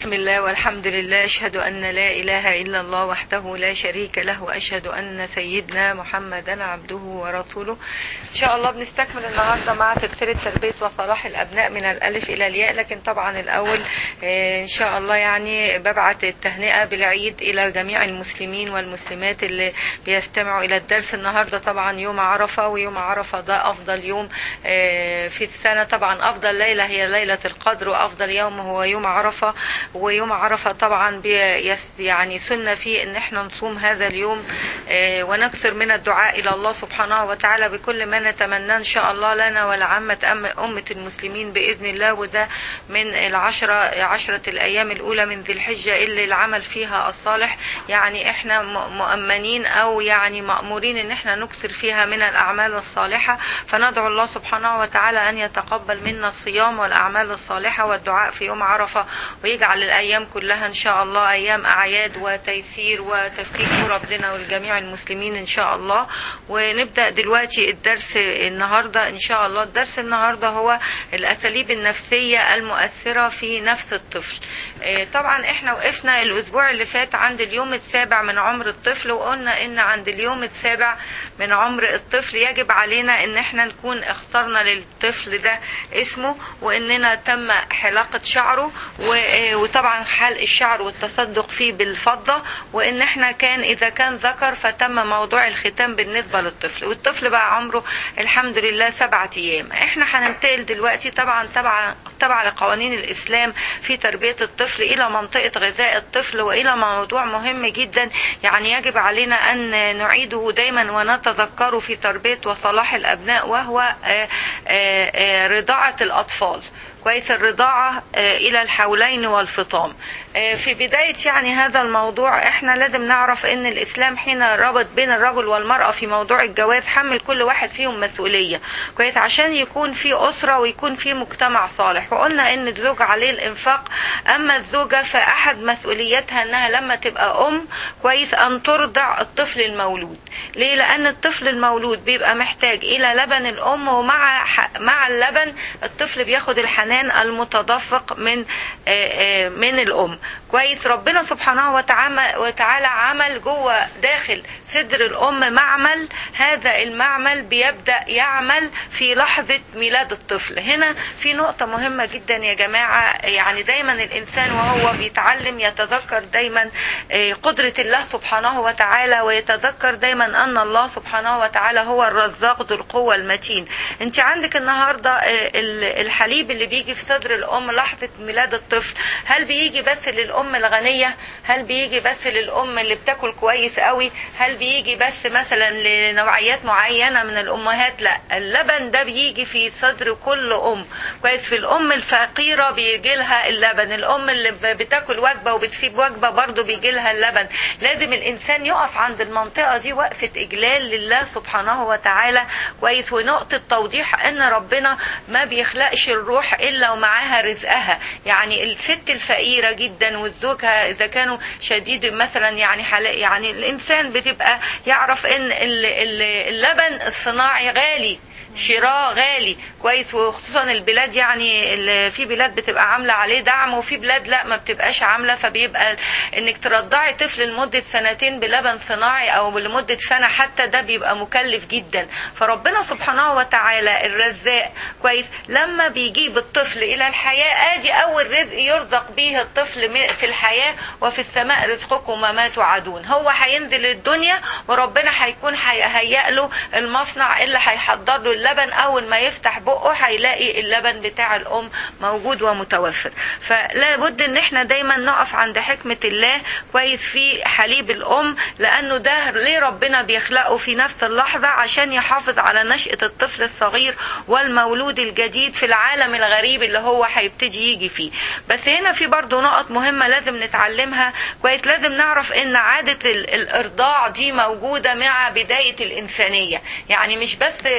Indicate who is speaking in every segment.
Speaker 1: بسم الله والحمد لله أشهد أن لا إله إلا الله وحده لا شريك له وأشهد أن سيدنا محمدا عبده ورسوله إن شاء الله بنستكمل النهاردة مع سلسلة تربية وصلاح الأبناء من الألف إلى الياء لكن طبعا الأول آه، إن شاء الله يعني ببعت التهنئة بالعيد إلى جميع المسلمين والمسلمات اللي بيستمعوا إلى الدرس النهاردة طبعا يوم عرفة ويوم عرفة ده أفضل يوم آه، في السنة طبعا أفضل ليلة هي ليلة القدر وأفضل يوم هو يوم عرفة ويوم عرفة طبعا بيس يعني سنة فيه ان احنا نصوم هذا اليوم آه، ونكثر من الدعاء الى الله سبحانه وتعالى بكل ما نتمناه ان شاء الله لنا ولعامة أم- امة المسلمين باذن الله وده من العشرة عشرة الايام الاولى من ذي الحجة اللي العمل فيها الصالح يعني احنا م- مؤمنين او يعني مأمورين ان احنا نكثر فيها من الاعمال الصالحة فندعو الله سبحانه وتعالى ان يتقبل منا الصيام والاعمال الصالحة والدعاء في يوم عرفة ويجعل الايام كلها ان شاء الله ايام اعياد وتيسير وتفكيك ربنا ولجميع المسلمين ان شاء الله ونبدا دلوقتي الدرس النهارده ان شاء الله الدرس النهارده هو الاساليب النفسيه المؤثره في نفس الطفل آه، طبعا احنا وقفنا الاسبوع اللي فات عند اليوم السابع من عمر الطفل وقلنا ان عند اليوم السابع من عمر الطفل يجب علينا ان احنا نكون اخترنا للطفل ده اسمه واننا تم حلاقه شعره و- آه، وطبعا حلق الشعر والتصدق فيه بالفضه وان احنا كان اذا كان ذكر فتم موضوع الختام بالنسبه للطفل والطفل بقى عمره الحمد لله سبعة ايام احنا هننتقل دلوقتي طبعا تبع تبع لقوانين الاسلام في تربيه الطفل الى منطقه غذاء الطفل والى موضوع مهم جدا يعني يجب علينا ان نعيده دايما ونتذكره في تربيه وصلاح الابناء وهو آه، آه، آه، رضاعه الاطفال كويس الرضاعة آه، إلى الحولين والفطام آه، في بداية يعني هذا الموضوع احنا لازم نعرف ان الإسلام حين ربط بين الرجل والمرأة في موضوع الجواز حمل كل واحد فيهم مسؤولية كويس عشان يكون في أسرة ويكون في مجتمع صالح وقلنا ان الزوج عليه الإنفاق أما الزوجة فأحد مسؤولياتها انها لما تبقى أم كويس أن ترضع الطفل المولود ليه لأن الطفل المولود بيبقى محتاج إلى لبن الأم ومع ح- مع اللبن الطفل بياخد الحنان المتدفق من آه، آه، من الأم كويس ربنا سبحانه وتعالى وتعالى عمل جوه داخل صدر الأم معمل هذا المعمل بيبدأ يعمل في لحظة ميلاد الطفل هنا في نقطة مهمة جدا يا جماعة يعني دايما الإنسان وهو بيتعلم يتذكر دايما آه، قدرة الله سبحانه وتعالى ويتذكر دايما أن الله سبحانه وتعالى هو الرزاق ذو القوة المتين انت عندك النهاردة آه، ال- الحليب اللي بيجي في صدر الأم لحظة ميلاد الطفل هل بيجي بس للأم الغنية هل بيجي بس للأم اللي بتاكل كويس قوي هل بيجي بس مثلا لنوعيات معينة من الأمهات لا اللبن ده بيجي في صدر كل أم كويس في الأم الفقيرة بيجي لها اللبن الأم اللي ب- بتاكل وجبة وبتسيب وجبة برضه بيجي لها اللبن لازم الإنسان يقف عند المنطقة دي وقفة إجلال لله سبحانه وتعالى كويس ونقطة توضيح أن ربنا ما بيخلقش الروح إلا ومعاها رزقها يعني الست الفقيرة جدا وزوجها إذا كانوا شديد مثلا يعني حلا يعني الإنسان بتبقى يعرف إن ال- ال- اللبن الصناعي غالي شراء غالي كويس وخصوصا البلاد يعني اللي في بلاد بتبقى عامله عليه دعم وفي بلاد لا ما بتبقاش عامله فبيبقى انك ترضعي طفل لمده سنتين بلبن صناعي او لمده سنه حتى ده بيبقى مكلف جدا فربنا سبحانه وتعالى الرزاق كويس لما بيجيب الطفل الى الحياه ادي اول رزق يرزق به الطفل م- في الحياه وفي السماء رزقكم وما توعدون هو هينزل الدنيا وربنا هيكون هيهيأ له المصنع اللي هيحضر له اللبن اول ما يفتح بقه هيلاقي اللبن بتاع الام موجود ومتوفر فلا بد ان احنا دايما نقف عند حكمة الله كويس في حليب الام لانه ده ليه ربنا بيخلقه في نفس اللحظة عشان يحافظ على نشأة الطفل الصغير والمولود الجديد في العالم الغريب اللي هو هيبتدي يجي فيه بس هنا في برضو نقط مهمة لازم نتعلمها كويس لازم نعرف ان عادة ال- الارضاع دي موجودة مع بداية الانسانية يعني مش بس رضاعة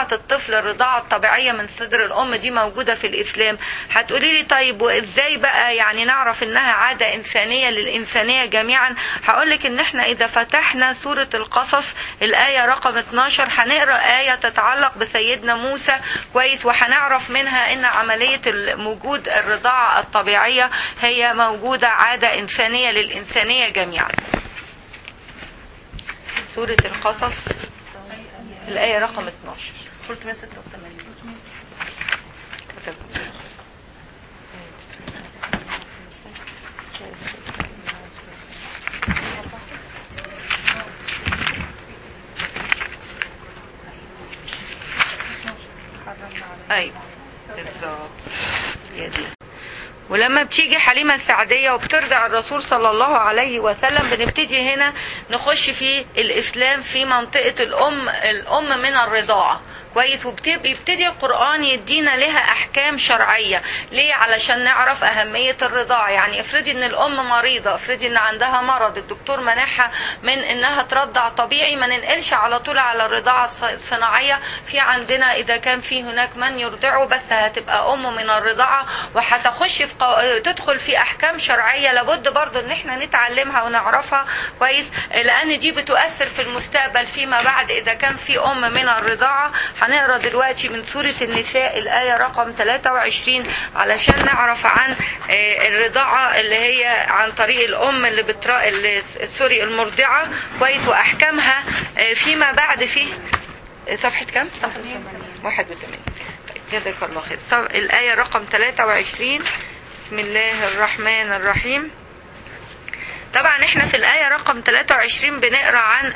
Speaker 1: رضاعة الطفل الرضاعة الطبيعية من صدر الأم دي موجودة في الإسلام هتقولي لي طيب وإزاي بقى يعني نعرف إنها عادة إنسانية للإنسانية جميعا هقولك إن إحنا إذا فتحنا سورة القصص الآية رقم 12 هنقرأ آية تتعلق بسيدنا موسى كويس وهنعرف منها إن عملية وجود الرضاعة الطبيعية هي موجودة عادة إنسانية للإنسانية جميعا سورة القصص الآية رقم 12
Speaker 2: 386
Speaker 1: ايوه بالظبط هي دي ولما بتيجي حليمة السعدية وبترجع الرسول صلى الله عليه وسلم بنبتدي هنا نخش في الإسلام في منطقة الأم الأم من الرضاعة كويس وبيبتدي القرآن يدينا لها أحكام شرعية ليه علشان نعرف أهمية الرضاعة يعني افرضي إن الأم مريضة افرضي إن عندها مرض الدكتور منعها من إنها ترضع طبيعي ما ننقلش على طول على الرضاعة الصناعية في عندنا إذا كان في هناك من يرضعه بس هتبقى أم من الرضاعة وهتخش في قو... تدخل في أحكام شرعية لابد برضو إن احنا نتعلمها ونعرفها كويس لأن دي بتؤثر في المستقبل فيما بعد إذا كان في أم من الرضاعة هنقرا دلوقتي من سورة النساء الآية رقم 23 علشان نعرف عن الرضاعة اللي هي عن طريق الأم اللي بترا سوري المرضعة كويس وأحكامها فيما بعد في صفحة كام؟ 81 جزاك الله خير الآية رقم 23 بسم الله الرحمن الرحيم طبعا احنا في الآية رقم 23 بنقرا عن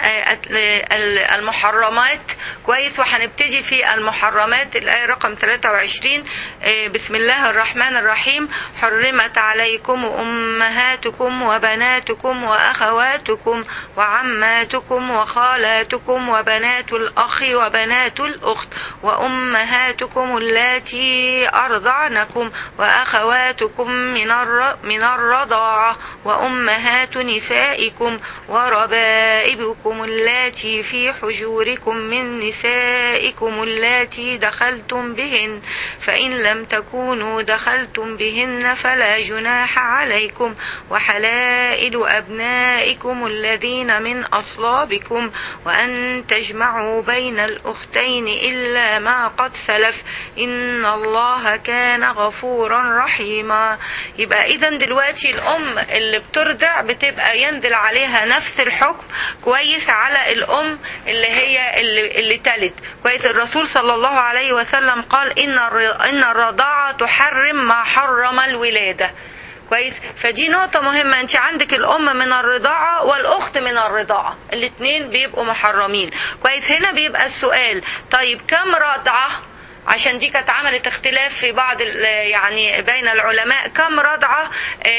Speaker 1: المحرمات كويس وهنبتدي في المحرمات الآية رقم 23 بسم الله الرحمن الرحيم حرمت عليكم أمهاتكم وبناتكم وأخواتكم وعماتكم وخالاتكم وبنات الأخ وبنات الأخت وأمهاتكم اللاتي أرضعنكم وأخواتكم من من الرضاعة وأمهات نسائكم وربائبكم اللاتي في حجوركم من نسائكم اللاتي دخلتم بهن فإن لم تكونوا دخلتم بهن فلا جناح عليكم وحلائل أبنائكم الذين من أصلابكم وأن تجمعوا بين الأختين إلا ما قد سلف إن الله كان غفورا رحيما يبقى إذا دلوقتي الأم اللي بترضع بتبقى ينزل عليها نفس الحكم كويس على الأم اللي هي اللي, اللي تلد كويس الرسول صلى الله عليه وسلم قال إن إن الرضاعة تحرم ما حرم الولادة كويس فدي نقطة مهمة انت عندك الام من الرضاعة والاخت من الرضاعة الاتنين بيبقوا محرمين كويس هنا بيبقى السؤال طيب كم رضعة عشان دي كانت عملت اختلاف في بعض يعني بين العلماء كم رضعة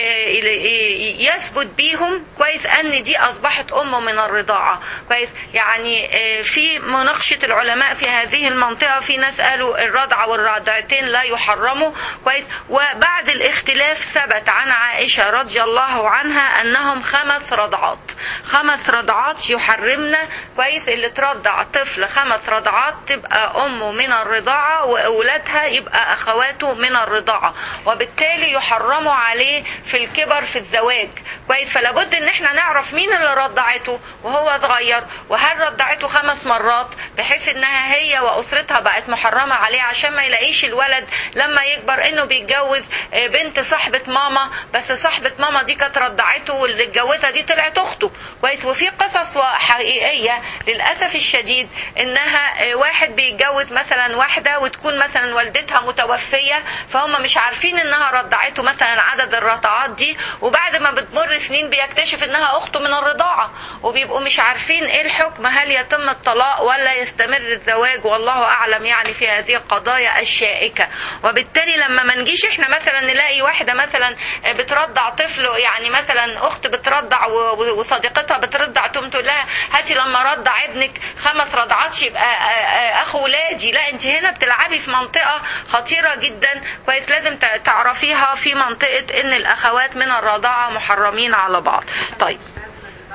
Speaker 1: يثبت بيهم كويس ان دي اصبحت ام من الرضاعة كويس يعني في مناقشة العلماء في هذه المنطقة في ناس قالوا الرضعة والرضعتين لا يحرموا كويس وبعد الاختلاف ثبت عن عائشة رضي الله عنها انهم خمس رضعات خمس رضعات يحرمنا كويس اللي ترضع طفل خمس رضعات تبقى امه من الرضاعة واولادها يبقى اخواته من الرضاعه وبالتالي يحرموا عليه في الكبر في الزواج كويس فلا بد ان احنا نعرف مين اللي رضعته وهو صغير وهل رضعته خمس مرات بحيث انها هي واسرتها بقت محرمه عليه عشان ما يلاقيش الولد لما يكبر انه بيتجوز بنت صاحبه ماما بس صاحبه ماما دي كانت رضعته واللي اتجوزها دي طلعت اخته كويس وفي قصص حقيقيه للاسف الشديد انها واحد بيتجوز مثلا واحده وتكون مثلا والدتها متوفيه فهم مش عارفين انها رضعته مثلا عدد الرضعات دي وبعد ما بتمر سنين بيكتشف انها اخته من الرضاعه وبيبقوا مش عارفين ايه الحكم هل يتم الطلاق ولا يستمر الزواج والله اعلم يعني في هذه القضايا الشائكه وبالتالي لما ما نجيش احنا مثلا نلاقي واحده مثلا بترضع طفل يعني مثلا اخت بترضع وصديقتها بترضع تقوم تقول لها هاتي لما رضع ابنك خمس رضعات يبقى اخو ولادي لا انت هنا بتلعبي في منطقه خطيره جدا كويس لازم تعرفيها في منطقه ان الاخوات من الرضاعه محرمين على بعض طيب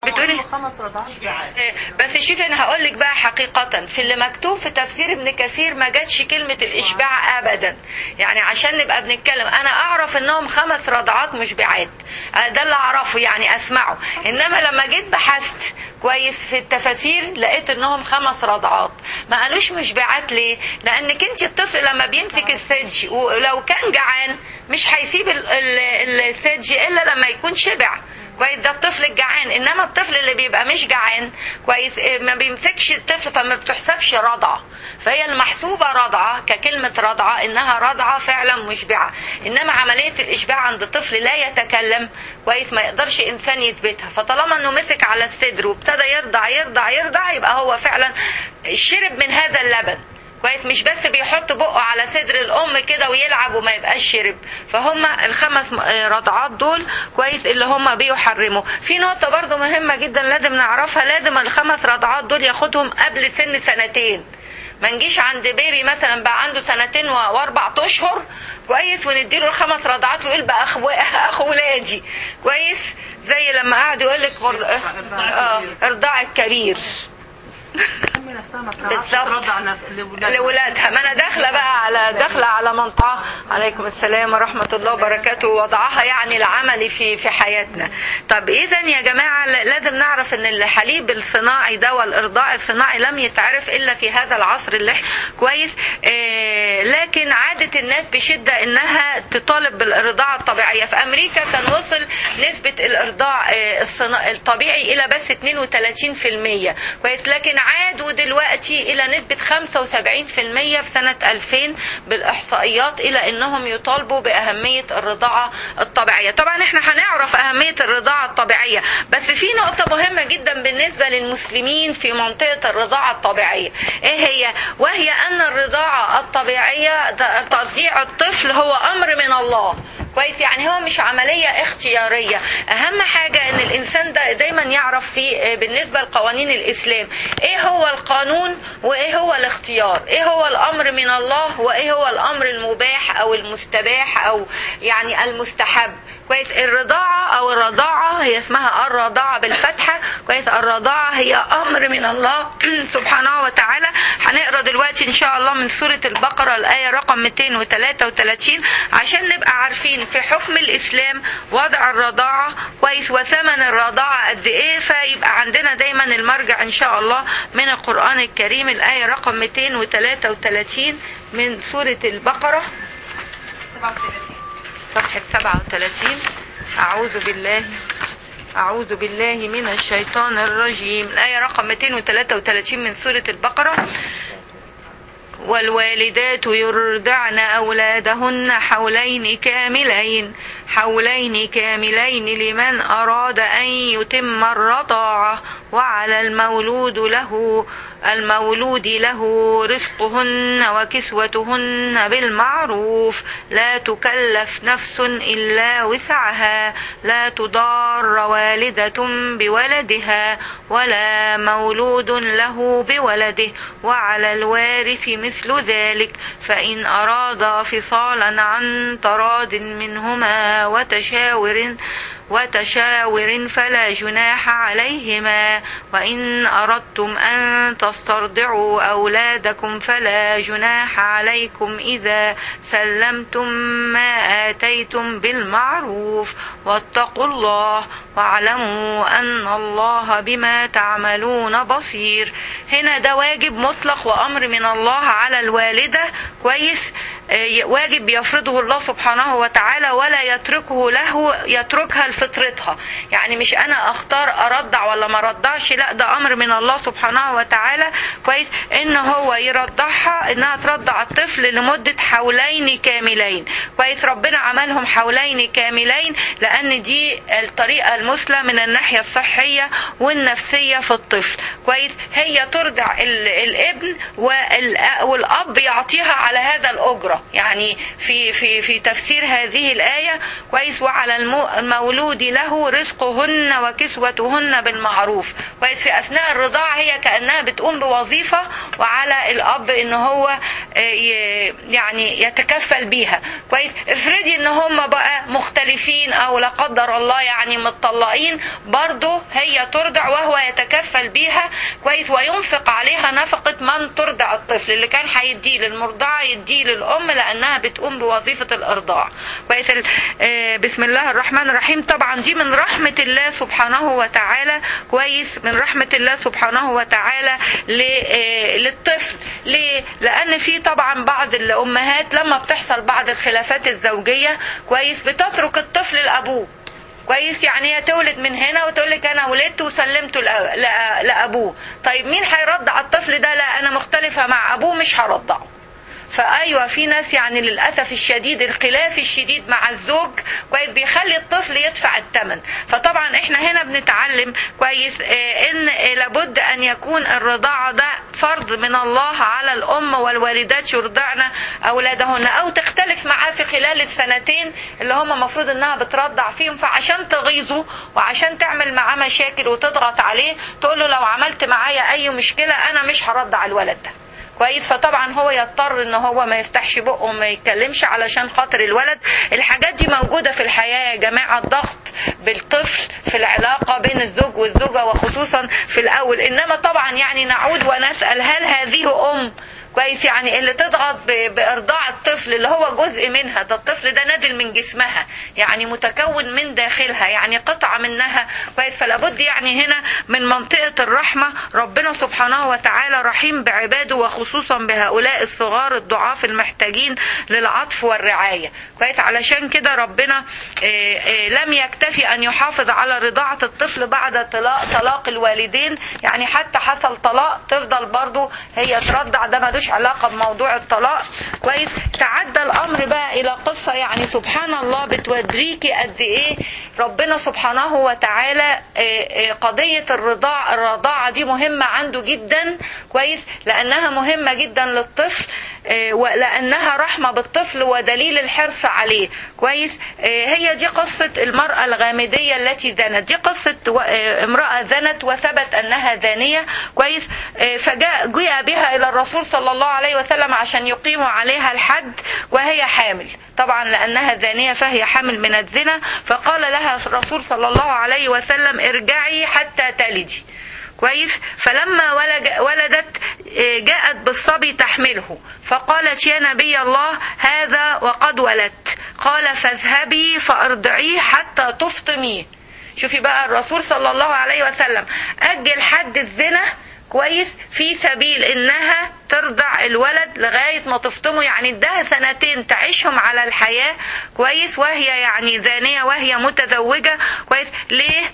Speaker 1: بتقولي
Speaker 2: خمس رضعات بعاد
Speaker 1: إيه، بس شوفي انا هقول لك بقى حقيقة في اللي مكتوب في تفسير ابن كثير ما جاتش كلمة الاشباع ابدا يعني عشان نبقى بنتكلم انا اعرف انهم خمس رضعات مشبعات أنا ده اللي اعرفه يعني اسمعه انما لما جيت بحثت كويس في التفاسير لقيت انهم خمس رضعات ما قالوش مشبعات ليه لانك انت الطفل لما بيمسك الثدي ولو كان جعان مش هيسيب ال- ال- الثدي الا لما يكون شبع كويس ده الطفل الجعان انما الطفل اللي بيبقى مش جعان كويس إيه، ما بيمسكش الطفل فما بتحسبش رضعه فهي المحسوبه رضعه ككلمه رضعه انها رضعه فعلا مشبعه انما عمليه الاشباع عند طفل لا يتكلم كويس ما يقدرش انسان يثبتها فطالما انه مسك على الصدر وابتدى يرضع يرضع يرضع يبقى هو فعلا شرب من هذا اللبن كويس مش بس بيحط بقه على صدر الام كده ويلعب وما يبقاش شرب فهم الخمس م- آه رضعات دول كويس اللي هم بيحرموا في نقطه برضو مهمه جدا لازم نعرفها لازم الخمس رضعات دول ياخدهم قبل سن سنتين ما نجيش عند بيبي مثلا بقى عنده سنتين و- واربع اشهر كويس ونديله الخمس رضعات ويقول بقى اخو اخو ولادي كويس زي لما قعد يقول لك مرض... اه ارضاع الكبير
Speaker 2: الام نفسها ما بتعرفش
Speaker 1: بالظبط.
Speaker 2: ترضع نف- لاولادها
Speaker 1: لولادها ما انا داخله بقى على داخله على منطقه عليكم السلام ورحمه الله وبركاته وضعها يعني العملي في في حياتنا طب اذا يا جماعه ل- لازم نعرف ان الحليب الصناعي ده والارضاع الصناعي لم يتعرف الا في هذا العصر اللي إح- كويس آه لكن عاده الناس بشده انها تطالب بالارضاع الطبيعيه في امريكا كان وصل نسبه الارضاع آه الصنا- الطبيعي الى بس 32% كويس لكن عادوا دلوقتي الى نسبه 75% في سنه 2000 بالاحصائيات الى انهم يطالبوا باهميه الرضاعه الطبيعيه طبعا احنا هنعرف اهميه الرضاعه الطبيعيه بس في نقطه مهمه جدا بالنسبه للمسلمين في منطقه الرضاعه الطبيعيه ايه هي وهي ان الرضاعه الطبيعيه ده- ترضيع الطفل هو امر من الله كويس يعني هو مش عملية اختيارية أهم حاجة أن الإنسان ده دايما يعرف في بالنسبة لقوانين الإسلام إيه هو القانون وإيه هو الاختيار إيه هو الأمر من الله وإيه هو الأمر المباح أو المستباح أو يعني المستحب كويس الرضاعة أو الرضاعة هي اسمها الرضاعة بالفتحة كويس الرضاعة هي أمر من الله سبحانه وتعالى هنقرا دلوقتي إن شاء الله من سورة البقرة الآية رقم 233 عشان نبقى عارفين في حكم الإسلام وضع الرضاعة كويس وثمن الرضاعة قد إيه فيبقى عندنا دايما المرجع إن شاء الله من القرآن الكريم الآية رقم 233 من سورة البقرة 37 صفحة 37 أعوذ بالله أعوذ بالله من الشيطان الرجيم الآية رقم 233 من سورة البقرة والوالدات يرضعن أولادهن حولين كاملين حولين كاملين لمن أراد أن يتم الرضاعة وعلى المولود له المولود له رزقهن وكسوتهن بالمعروف لا تكلف نفس إلا وسعها لا تضار والدة بولدها ولا مولود له بولده وعلى الوارث مثل ذلك فإن أرادا فصالا عن تراض منهما وتشاور وتشاور فلا جناح عليهما وإن أردتم أن تسترضعوا أولادكم فلا جناح عليكم إذا سلمتم ما آتيتم بالمعروف واتقوا الله واعلموا أن الله بما تعملون بصير هنا ده واجب مطلق وأمر من الله على الوالدة كويس آه، واجب يفرضه الله سبحانه وتعالى ولا يتركه له يتركها لفطرتها يعني مش انا اختار ارضع ولا ما ارضعش لا ده امر من الله سبحانه وتعالى كويس ان هو يرضعها انها ترضع الطفل لمده حولين كاملين كويس ربنا عملهم حولين كاملين لان دي الطريقه المثلى من الناحيه الصحيه والنفسيه في الطفل كويس هي ترضع ال- الابن والأ- والاب يعطيها على هذا الاجره يعني في في في تفسير هذه الايه كويس وعلى المو- المولود له رزقهن وكسوتهن بالمعروف كويس في اثناء الرضاعه هي كانها بتقوم بوظيفه وعلى الاب ان هو آه، ي- يعني يتكفل بيها كويس افرضي ان هم بقى مختلفين او لا قدر الله يعني متطلقين المطلقين برضه هي ترضع وهو يتكفل بيها كويس وينفق عليها نفقة من ترضع الطفل اللي كان هيديه للمرضعة يديه للأم لأنها بتقوم بوظيفة الإرضاع كويس ال- آه، بسم الله الرحمن الرحيم طبعا دي من رحمة الله سبحانه وتعالى كويس من رحمة الله سبحانه وتعالى ل- آه، للطفل ليه؟ لأن في طبعا بعض الأمهات لما بتحصل بعض الخلافات الزوجية كويس بتترك الطفل لأبوه كويس يعني هي تولد من هنا وتقول لك انا ولدت وسلمته لأ- لأ- لابوه طيب مين هيرضع الطفل ده لا انا مختلفه مع ابوه مش هرضعه فايوه في ناس يعني للاسف الشديد الخلاف الشديد مع الزوج كويس بيخلي الطفل يدفع الثمن فطبعا احنا هنا بنتعلم كويس آه، ان آه، لابد ان يكون الرضاعه ده فرض من الله على الام والوالدات يرضعن اولادهن او تختلف معاه في خلال السنتين اللي هم المفروض انها بترضع فيهم فعشان تغيظه وعشان تعمل معاه مشاكل وتضغط عليه تقول له لو عملت معايا اي مشكله انا مش هرضع الولد ده كويس فطبعا هو يضطر ان هو ما يفتحش بقه وما يتكلمش علشان خاطر الولد الحاجات دي موجوده في الحياه يا جماعه الضغط بالطفل في العلاقه بين الزوج والزوجه وخصوصا في الاول انما طبعا يعني نعود ونسال هل هذه ام كويس يعني اللي تضغط ب- بارضاع الطفل اللي هو جزء منها ده الطفل ده نادل من جسمها يعني متكون من داخلها يعني قطعه منها كويس فلابد يعني هنا من منطقه الرحمه ربنا سبحانه وتعالى رحيم بعباده وخصوصا بهؤلاء الصغار الضعاف المحتاجين للعطف والرعايه كويس علشان كده ربنا آه، آه، لم يكتفي ان يحافظ على رضاعه الطفل بعد طلاق طلاق الوالدين يعني حتى حصل طلاق تفضل برضو هي ترضع ده ملوش علاقه بموضوع الطلاق كويس تعدى الامر بقى الى قصه يعني سبحان الله بتوريكي قد ايه ربنا سبحانه وتعالى آه، آه، قضيه الرضاع الرضاعه دي مهمه عنده جدا كويس لانها مهمه جدا للطفل آه، ولانها رحمه بالطفل ودليل الحرص عليه كويس آه، هي دي قصه المراه الغامديه التي زنت دي قصه و- آه، امراه زنت وثبت انها زانيه كويس آه، فجاء جاء بها الى الرسول صلى الله عليه وسلم عشان يقيموا عليها الحد وهي حامل طبعا لانها زانيه فهي حامل من الزنا فقال لها الرسول صلى الله عليه وسلم ارجعي حتى تلدي كويس فلما ولج- ولدت آه، جاءت بالصبي تحمله فقالت يا نبي الله هذا وقد ولدت قال فاذهبي فارضعيه حتى تفطميه شوفي بقى الرسول صلى الله عليه وسلم اجل حد الزنا كويس في سبيل انها ترضع الولد لغايه ما تفطمه يعني اداها سنتين تعيشهم على الحياه كويس وهي يعني زانيه وهي متزوجه كويس ليه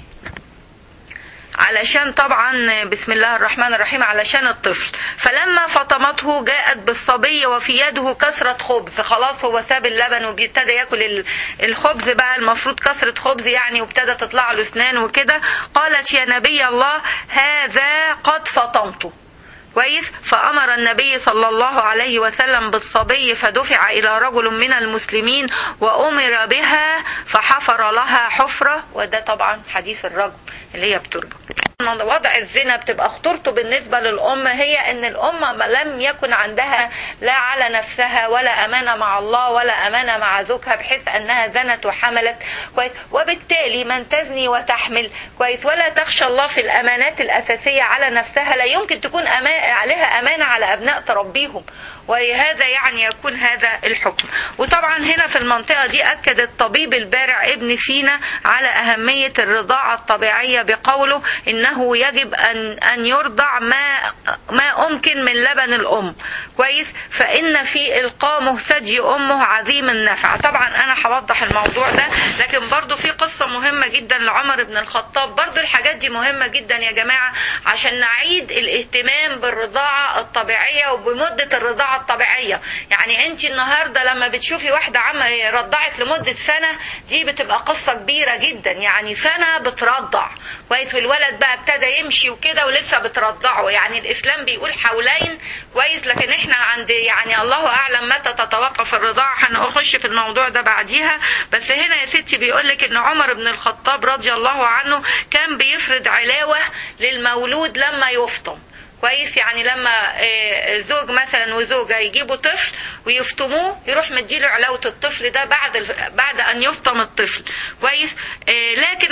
Speaker 1: علشان طبعا بسم الله الرحمن الرحيم علشان الطفل فلما فطمته جاءت بالصبي وفي يده كسرة خبز خلاص هو ساب اللبن وبيبتدى ياكل ال- الخبز بقى المفروض كسرة خبز يعني وابتدى تطلع له اسنان وكده قالت يا نبي الله هذا قد فطمته كويس فأمر النبي صلى الله عليه وسلم بالصبي فدفع إلى رجل من المسلمين وأمر بها فحفر لها حفرة وده طبعا حديث الرجل اللي هي بترجم وضع الزنا بتبقى خطورته بالنسبة للأم هي أن الأم لم يكن عندها لا على نفسها ولا أمانة مع الله ولا أمانة مع زوجها بحيث أنها زنت وحملت كويس وبالتالي من تزني وتحمل كويس ولا تخشى الله في الأمانات الأساسية على نفسها لا يمكن تكون أما... عليها أمانة على أبناء تربيهم ولهذا يعني يكون هذا الحكم وطبعا هنا في المنطقة دي أكد الطبيب البارع ابن سينا على أهمية الرضاعة الطبيعية بقوله إنه يجب أن أن يرضع ما ما أمكن من لبن الأم كويس فإن في إلقامه ثدي أمه عظيم النفع طبعا أنا هوضح الموضوع ده لكن برضو في قصة مهمة جدا لعمر بن الخطاب برضو الحاجات دي مهمة جدا يا جماعة عشان نعيد الاهتمام بالرضاعة الطبيعية وبمدة الرضاعة الطبيعية يعني انت النهاردة لما بتشوفي واحدة عم رضعت لمدة سنة دي بتبقى قصة كبيرة جدا يعني سنة بترضع كويس والولد بقى ابتدى يمشي وكده ولسه بترضعه يعني الاسلام بيقول حولين كويس لكن احنا عند يعني الله اعلم متى تتوقف الرضاعة هنخش في الموضوع ده بعديها بس هنا يا ستي بيقول لك ان عمر بن الخطاب رضي الله عنه كان بيفرض علاوة للمولود لما يفطم كويس يعني لما آه، زوج مثلا وزوجه يجيبوا طفل ويفطموه يروح مديله علاوه الطفل ده بعد ال- بعد ان يفطم الطفل كويس آه، لكن عمر بن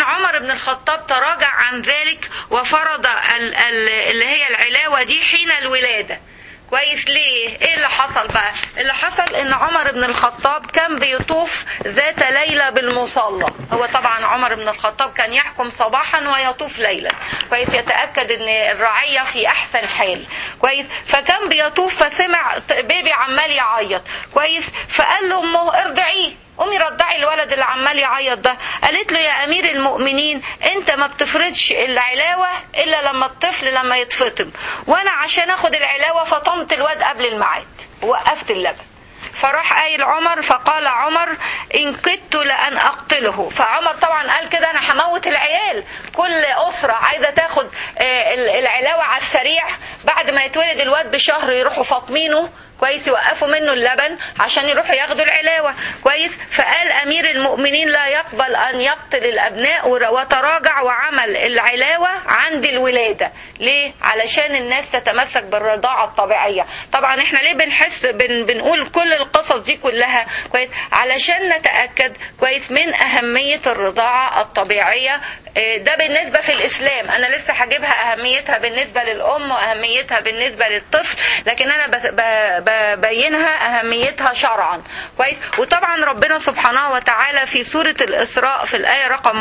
Speaker 1: بن الخطاب تراجع عن ذلك وفرض ال- ال- اللي هي العلاوة دي حين الولادة كويس ليه ايه اللي حصل بقى اللي حصل ان عمر بن الخطاب كان بيطوف ذات ليلة بالمصلى هو طبعا عمر بن الخطاب كان يحكم صباحا ويطوف ليلا كويس يتأكد ان الرعية في احسن حال كويس فكان بيطوف فسمع ط- بيبي عمال يعيط كويس فقال له امه ارضعيه قومي رضعي الولد اللي عمال يعيط ده قالت له يا امير المؤمنين انت ما بتفرضش العلاوه الا لما الطفل لما يتفطم وانا عشان اخد العلاوه فطمت الواد قبل الميعاد ووقفت اللبن فراح قايل عمر فقال عمر ان كدت لان اقتله فعمر طبعا قال كده انا هموت العيال كل اسره عايزه تاخد آه، العلاوه على السريع بعد ما يتولد الواد بشهر يروحوا فاطمينه كويس يوقفوا منه اللبن عشان يروحوا ياخدوا العلاوة كويس فقال أمير المؤمنين لا يقبل أن يقتل الأبناء ور- وتراجع وعمل العلاوة عند الولادة ليه؟ علشان الناس تتمسك بالرضاعة الطبيعية طبعا احنا ليه بنحس بن بنقول كل القصص دي كلها كويس علشان نتأكد كويس من أهمية الرضاعة الطبيعية آه، ده بالنسبة في الإسلام أنا لسه هجيبها أهميتها بالنسبة للأم وأهميتها بالنسبة للطفل لكن أنا بس- ب- ببينها أهميتها شرعا كويس وطبعا ربنا سبحانه وتعالى في سورة الإسراء في الآية رقم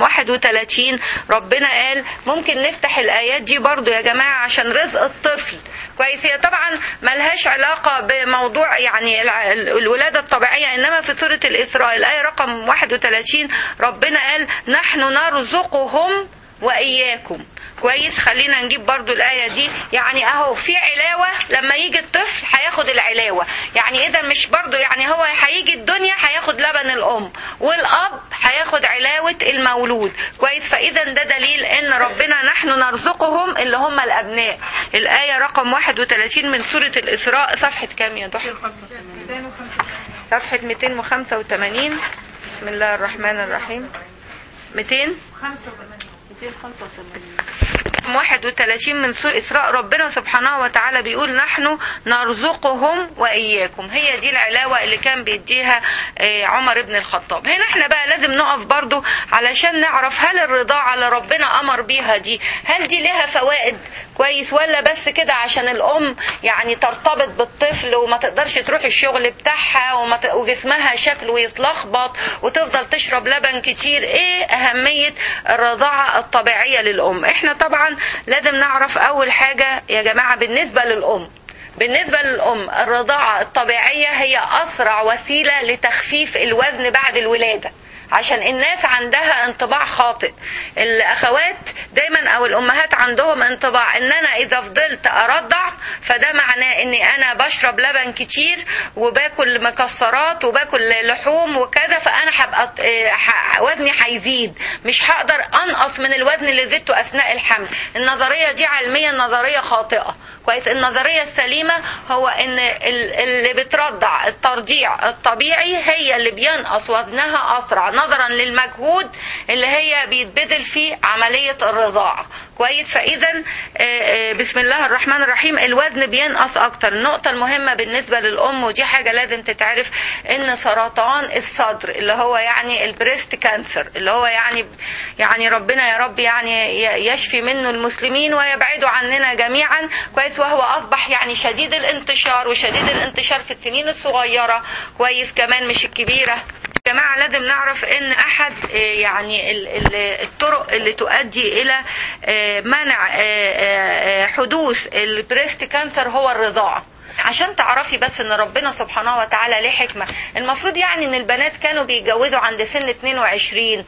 Speaker 1: 31 ربنا قال ممكن نفتح الآيات دي برضو يا جماعة عشان رزق الطفل كويس هي طبعا ملهاش علاقة بموضوع يعني الع- الولادة الطبيعية إنما في سورة الإسراء الآية رقم 31 ربنا قال نحن نرزقهم وإياكم كويس خلينا نجيب برضو الآية دي يعني أهو في علاوة لما يجي الطفل هياخد العلاوة يعني إذا مش برضو يعني هو هيجي الدنيا هياخد لبن الأم والأب هياخد علاوة المولود كويس فإذا ده دليل إن ربنا نحن نرزقهم اللي هم الأبناء الآية رقم 31 من سورة الإسراء صفحة كام يا ضحى صفحة 285 بسم الله الرحمن الرحيم 200 31 من سورة إسراء ربنا سبحانه وتعالى بيقول نحن نرزقهم وإياكم هي دي العلاوة اللي كان بيديها آه، عمر بن الخطاب هنا احنا بقى لازم نقف برضو علشان نعرف هل الرضاعة اللي ربنا أمر بيها دي هل دي لها فوائد كويس ولا بس كده عشان الأم يعني ترتبط بالطفل وما تقدرش تروح الشغل بتاعها وما ت... وجسمها شكله يتلخبط وتفضل تشرب لبن كتير ايه أهمية الرضاعة الطبيعية للأم احنا طبعا لازم نعرف أول حاجة يا جماعة بالنسبة للأم بالنسبة للأم الرضاعة الطبيعية هي أسرع وسيلة لتخفيف الوزن بعد الولادة عشان الناس عندها انطباع خاطئ الاخوات دايما او الامهات عندهم انطباع ان انا اذا فضلت ارضع فده معناه اني انا بشرب لبن كتير وباكل مكسرات وباكل لحوم وكذا فانا هبقى اه، ح- وزني هيزيد مش هقدر انقص من الوزن اللي زدته اثناء الحمل النظريه دي علميا نظريه خاطئه كويس النظريه السليمه هو ان ال- اللي بترضع الترضيع الطبيعي هي اللي بينقص وزنها اسرع نظرا للمجهود اللي هي بيتبذل في عمليه الرضاعه كويس فاذا آه، آه، بسم الله الرحمن الرحيم الوزن بينقص اكتر النقطه المهمه بالنسبه للام ودي حاجه لازم تتعرف ان سرطان الصدر اللي هو يعني البريست كانسر اللي هو يعني يعني ربنا يا رب يعني ي- يشفي منه المسلمين ويبعده عننا جميعا كويس وهو اصبح يعني شديد الانتشار وشديد الانتشار في السنين الصغيره كويس كمان مش الكبيره يا جماعة لازم نعرف ان احد آه، يعني ال- ال- الطرق اللي تؤدي الى آه، منع آه، آه، آه، حدوث البريست كانسر هو الرضاعة عشان تعرفي بس ان ربنا سبحانه وتعالى ليه حكمة المفروض يعني ان البنات كانوا بيتجوزوا عند سن 22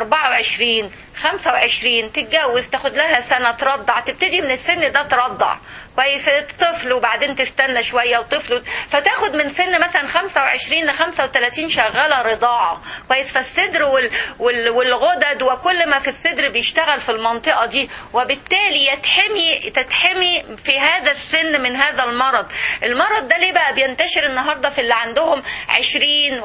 Speaker 1: 24 25 تتجوز تاخد لها سنة ترضع تبتدي من السن ده ترضع كويس طفل وبعدين تستنى شوية وطفل فتاخد من سن مثلا 25 ل 35 شغالة رضاعة كويس فالصدر وال وال والغدد وكل ما في الصدر بيشتغل في المنطقة دي وبالتالي يتحمي تتحمي في هذا السن من هذا المرض المرض ده ليه بقى بينتشر النهاردة في اللي عندهم 20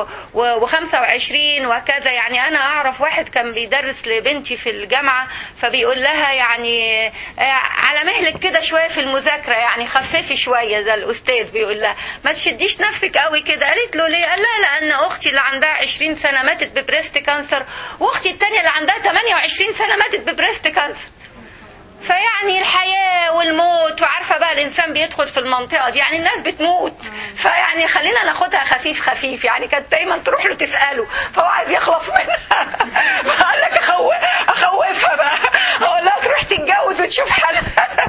Speaker 1: و25 وكذا يعني أنا أعرف واحد كان بيدرس لبنتي في الجامعة فبيقول لها يعني آه، على مهلك كده شوية في المذاكره يعني خففي شويه زي الاستاذ بيقول لها ما تشديش نفسك قوي كده قالت له ليه قال لها لان اختي اللي عندها 20 سنه ماتت ببريست كانسر واختي الثانيه اللي عندها 28 سنه ماتت ببريست كانسر فيعني الحياة والموت وعارفة بقى الإنسان بيدخل في المنطقة دي يعني الناس بتموت فيعني خلينا ناخدها خفيف خفيف يعني كانت دايما تروح له تسأله فهو عايز يخلص منها فقال لك أخو... أخوفها بقى أقول لها تروح تتجوز وتشوف حالها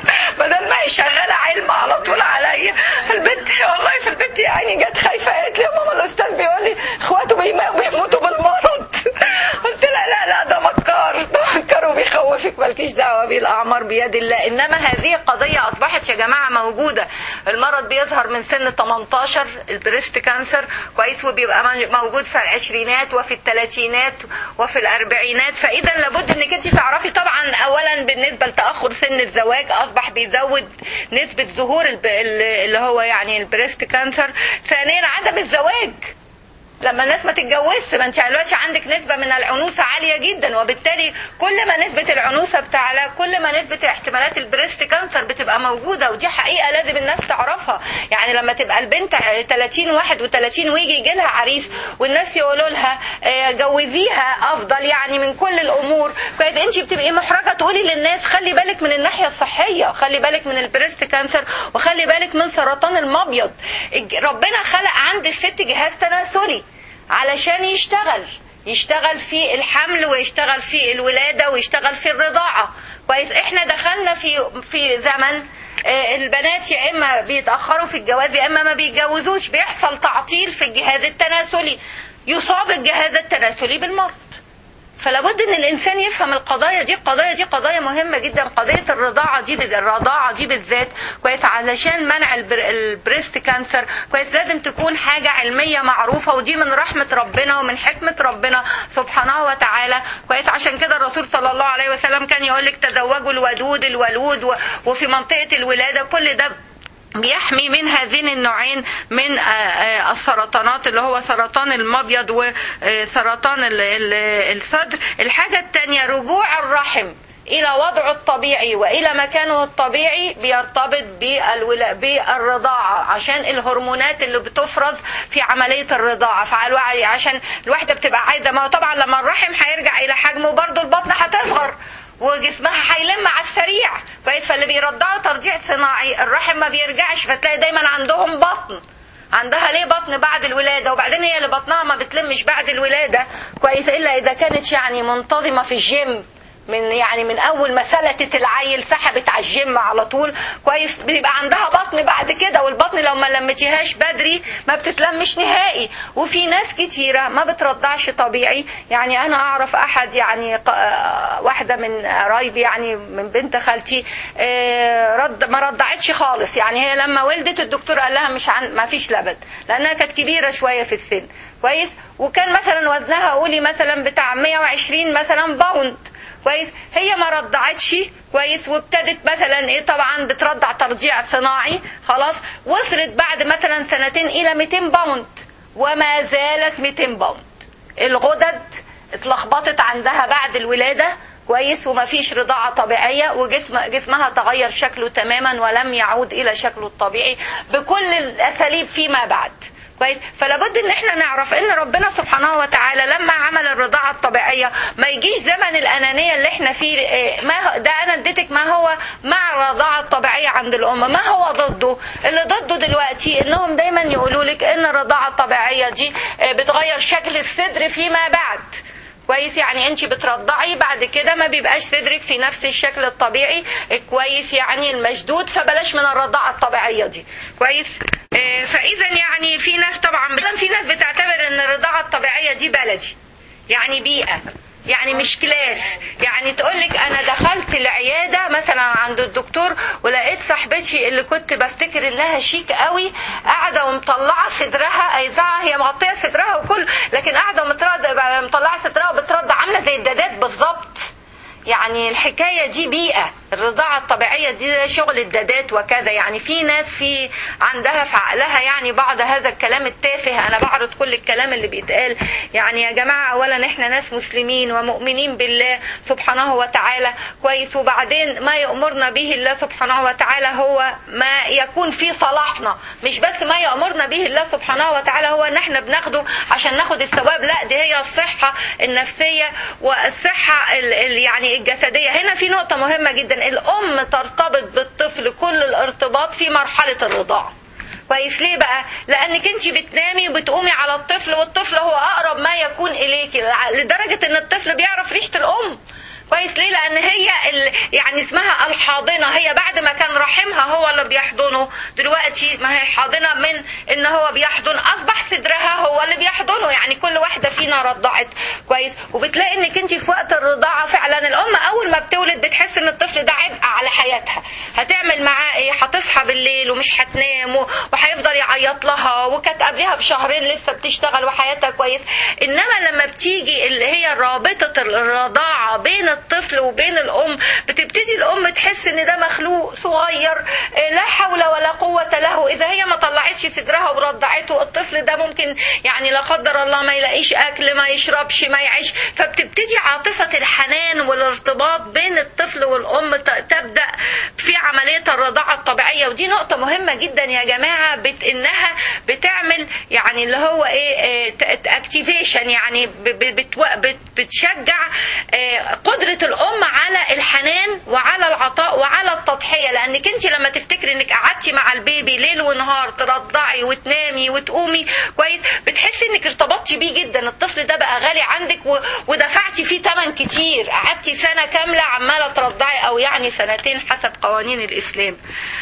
Speaker 1: بدل ما هي شغالة علم على طول عليا البنت والله في البنت يعني جت خايفة قالت لي يا ماما الأستاذ بيقول لي إخواته بيم- بيموتوا بالمرض قلت لها لا لا ده مكار ده مكار وبيخوفك مالكيش دعوة بيه الأعمار بيد الله إنما هذه قضية أصبحت يا جماعة موجودة المرض بيظهر من سن 18 البريست كانسر كويس وبيبقى موجود في العشرينات وفي الثلاثينات وفي الأربعينات فإذا لابد إنك أنت تعرفي طبعا أولا بالنسبة لتأخر سن الزواج أصبح بيزود نسبة ظهور الب- اللي هو يعني البريست كانسر ثانيا عدم الزواج لما الناس ما تتجوزش ما انت دلوقتي عندك نسبه من العنوسه عاليه جدا وبالتالي كل ما نسبه العنوسه بتعلى كل ما نسبه احتمالات البريست كانسر بتبقى موجوده ودي حقيقه لازم الناس تعرفها يعني لما تبقى البنت 30 31 ويجي يجي لها عريس والناس يقولوا لها اه، جوزيها افضل يعني من كل الامور كويس انت بتبقي محرجه تقولي للناس خلي بالك من الناحيه الصحيه خلي بالك من البريست كانسر وخلي بالك من سرطان المبيض الج- ربنا خلق عند الست جهاز تناسلي علشان يشتغل يشتغل في الحمل ويشتغل في الولادة ويشتغل في الرضاعة كويس احنا دخلنا في في زمن آه، البنات يا اما بيتاخروا في الجواز يا اما ما بيتجوزوش بيحصل تعطيل في الجهاز التناسلي يصاب الجهاز التناسلي بالمرض فلا بد ان الانسان يفهم القضايا دي القضايا دي قضايا مهمه جدا قضيه الرضاعه دي بال- الرضاعه دي بالذات كويس علشان منع البر البريست كانسر كويس لازم تكون حاجه علميه معروفه ودي من رحمه ربنا ومن حكمه ربنا سبحانه وتعالى كويس عشان كده الرسول صلى الله عليه وسلم كان يقول لك تزوجوا الودود الولود و- وفي منطقه الولاده كل ده بيحمي من هذين النوعين من آه، آه، السرطانات اللي هو سرطان المبيض وسرطان ال- ال- الصدر الحاجة التانية رجوع الرحم إلى وضعه الطبيعي وإلى مكانه الطبيعي بيرتبط بالولا- بالرضاعة عشان الهرمونات اللي بتفرز في عملية الرضاعة فعلى- عشان الواحدة بتبقى عايزة ما هو طبعا لما الرحم هيرجع إلى حجمه برضه البطن هتصغر وجسمها هيلم على السريع كويس فاللي بيرضعوا ترضيع صناعي الرحم ما بيرجعش فتلاقي دايما عندهم بطن عندها ليه بطن بعد الولادة وبعدين هي اللي بطنها ما بتلمش بعد الولادة كويس إلا إذا كانت يعني منتظمة في الجيم من يعني من اول ما سلتت العيل سحبت على الجيم على طول كويس بيبقى عندها بطن بعد كده والبطن لو ما لمتيهاش بدري ما بتتلمش نهائي وفي ناس كتيره ما بترضعش طبيعي يعني انا اعرف احد يعني ق- آه، واحده من قرايبي يعني من بنت خالتي آه، رد ما رضعتش خالص يعني هي لما ولدت الدكتور قال لها مش عن ما فيش لبن لانها كانت كبيره شويه في السن كويس وكان مثلا وزنها قولي مثلا بتاع 120 مثلا باوند كويس هي ما رضعتش كويس وابتدت مثلا ايه طبعا بترضع ترضيع صناعي خلاص وصلت بعد مثلا سنتين الى 200 باوند وما زالت 200 باوند الغدد اتلخبطت عندها بعد الولاده كويس وما فيش رضاعة طبيعية وجسم جسمها تغير شكله تماما ولم يعود إلى شكله الطبيعي بكل الأساليب فيما بعد كويس فلا بد ان احنا نعرف ان ربنا سبحانه وتعالى لما عمل الرضاعه الطبيعيه ما يجيش زمن الانانيه اللي احنا فيه إيه، ما هو- ده انا اديتك ما هو مع الرضاعه الطبيعيه عند الام ما هو ضده اللي ضده دلوقتي انهم دايما يقولوا لك ان الرضاعه الطبيعيه دي إيه، بتغير شكل الصدر فيما بعد كويس يعني انت بترضعي بعد كده ما بيبقاش صدرك في نفس الشكل الطبيعي كويس يعني المشدود فبلاش من الرضاعه الطبيعيه دي كويس آه، فاذا يعني في ناس طبعا في ناس بتعتبر ان الرضاعه الطبيعيه دي بلدي يعني بيئه يعني مش كلاس يعني تقولك انا دخلت العياده مثلا عند الدكتور ولقيت صاحبتي اللي كنت بفتكر انها شيك قوي قاعده ومطلعه صدرها ايضاع هي مغطيه صدرها وكل لكن قاعده ومطلعه مطلعه صدرها وبترضع عامله زي الدادات بالظبط يعني الحكايه دي بيئه الرضاعة الطبيعية دي شغل الدادات وكذا يعني في ناس في عندها في عقلها يعني بعض هذا الكلام التافه انا بعرض كل الكلام اللي بيتقال يعني يا جماعة اولا احنا ناس مسلمين ومؤمنين بالله سبحانه وتعالى كويس وبعدين ما يأمرنا به الله سبحانه وتعالى هو ما يكون في صلاحنا مش بس ما يأمرنا به الله سبحانه وتعالى هو ان احنا بناخده عشان ناخد الثواب لا دي هي الصحة النفسية والصحة ال- ال- يعني الجسدية هنا في نقطة مهمة جدا الأم ترتبط بالطفل كل الارتباط في مرحلة الرضاعة كويس ليه بقى لانك انت بتنامي وبتقومي على الطفل والطفل هو اقرب ما يكون اليكي لدرجه ان الطفل بيعرف ريحه الام كويس ليه لان هي ال... يعني اسمها الحاضنه هي بعد ما كان رحمها هو اللي بيحضنه دلوقتي ما هي الحاضنه من ان هو بيحضن اصبح صدرها هو اللي بيحضنه يعني كل واحده فينا رضعت كويس وبتلاقي انك انت في وقت الرضاعه فعلا الام اول ما بتولد بتحس ان الطفل ده عبء على حياتها هتعمل معاه ايه هتصحى بالليل ومش هتنام و- وهيفضل يعيط لها وكانت قبلها بشهرين لسه بتشتغل وحياتها كويس انما لما بتيجي اللي هي رابطه الرضاعه بين الطفل وبين الام بتبتدي الام تحس ان ده مخلوق صغير آه، لا حول ولا قوه له اذا هي ما طلعتش صدرها ورضعته الطفل ده ممكن يعني لا قدر الله ما يلاقيش اكل ما يشربش ما يعيش فبتبتدي عاطفه الحنان والارتباط بين الطفل والام ت- تبدا في عمليه الرضاعه الطبيعيه ودي نقطه مهمه جدا يا جماعه بت انها بتعمل يعني اللي هو ايه اكتيفيشن يعني ب- ب- بتو- بت- بتشجع آه، قدره الام على الحنان وعلى العطاء وعلى التضحيه لانك انت لما تفتكري انك قعدتي مع البيبي ليل ونهار ترضعي وتنامي وتقومي كويس بتحسي انك ارتبطتي بيه جدا الطفل ده بقى غالي عندك و- ودفعتي فيه ثمن كتير قعدتي سنه كامله عماله ترضعي او يعني سنتين حسب قوانين الاسلام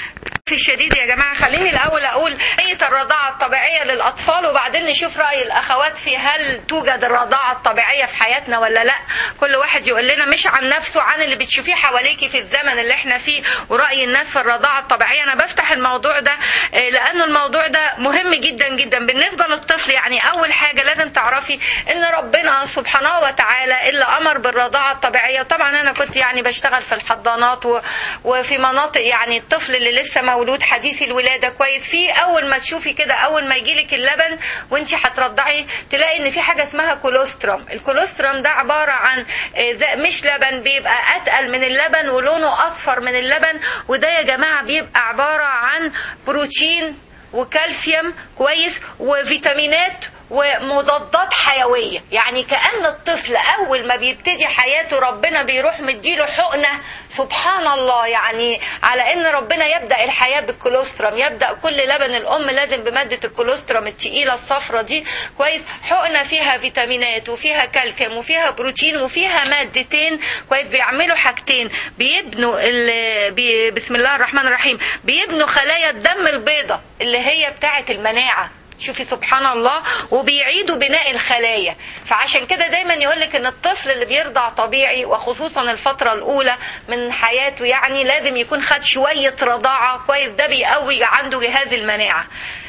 Speaker 1: في الشديد يا جماعة خليني الأول أقول أية الرضاعة الطبيعية للأطفال وبعدين نشوف رأي الأخوات في هل توجد الرضاعة الطبيعية في حياتنا ولا لا كل واحد يقول لنا مش عن نفسه عن اللي بتشوفيه حواليكي في الزمن اللي احنا فيه ورأي الناس في الرضاعة الطبيعية أنا بفتح الموضوع ده آه، لأنه الموضوع ده مهم جدا جدا بالنسبة للطفل يعني أول حاجة لازم تعرفي إن ربنا سبحانه وتعالى اللي أمر بالرضاعة الطبيعية طبعا أنا كنت يعني بشتغل في الحضانات و... وفي مناطق يعني الطفل اللي لسه مولود حديث الولادة كويس في أول ما تشوفي كده أول ما يجيلك اللبن وانت هترضعي تلاقي إن في حاجة اسمها كولوسترم الكولوسترم ده عبارة عن آه، ده مش لبن بيبقى أتقل من اللبن ولونه أصفر من اللبن وده يا جماعة بيبقى عبارة عن بروتين وكالسيوم كويس وفيتامينات ومضادات حيوية يعني كأن الطفل أول ما بيبتدي حياته ربنا بيروح مديله حقنة سبحان الله يعني على أن ربنا يبدأ الحياة بالكولوسترم يبدأ كل لبن الأم لازم بمادة الكولوسترم التقيلة الصفرة دي كويس حقنة فيها فيتامينات وفيها كالسيوم وفيها بروتين وفيها مادتين كويس بيعملوا حاجتين بيبنوا ال- بي بسم الله الرحمن الرحيم بيبنوا خلايا الدم البيضاء اللي هي بتاعة المناعة شوفي سبحان الله وبيعيدوا بناء الخلايا فعشان كده دايما يقولك ان الطفل اللي بيرضع طبيعي وخصوصا الفترة الاولى من حياته يعني لازم يكون خد شوية رضاعة كويس ده بيقوي عنده جهاز المناعة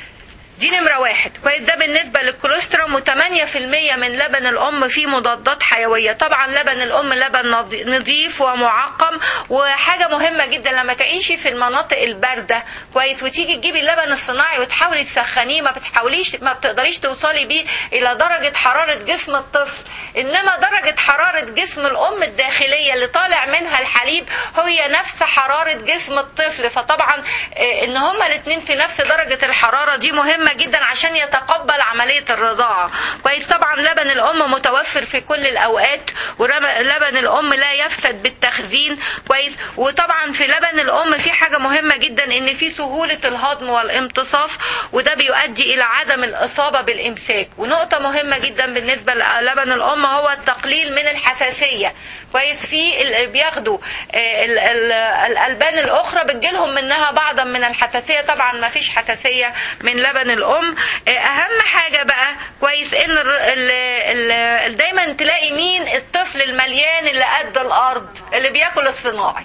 Speaker 1: دي نمرة واحد كويس ده بالنسبة للكوليسترول و8% من لبن الأم فيه مضادات حيوية طبعا لبن الأم لبن نضي- نظيف ومعقم وحاجة مهمة جدا لما تعيشي في المناطق الباردة كويس وتيجي تجيبي اللبن الصناعي وتحاولي تسخنيه ما بتحاوليش ما بتقدريش توصلي بيه إلى درجة حرارة جسم الطفل إنما درجة حرارة جسم الأم الداخلية اللي طالع منها الحليب هي نفس حرارة جسم الطفل فطبعا آه، إن هما الاتنين في نفس درجة الحرارة دي مهمة جدا عشان يتقبل عملية الرضاعة كويس طبعا لبن الأم متوفر في كل الأوقات ولبن الأم لا يفسد بالتخزين كويس وطبعا في لبن الأم في حاجة مهمة جدا إن في سهولة الهضم والامتصاص وده بيؤدي إلى عدم الإصابة بالإمساك ونقطة مهمة جدا بالنسبة للبن الأم هو التقليل من الحساسية كويس في ال- بياخدوا آه، ال- ال- الألبان الأخرى بتجيلهم منها بعضا من الحساسية طبعا ما فيش حساسية من لبن الأم آه، أهم حاجة بقى كويس إن ال- ال- ال- دايما تلاقي مين الطفل المليان اللي قد الأرض اللي بياكل الصناعي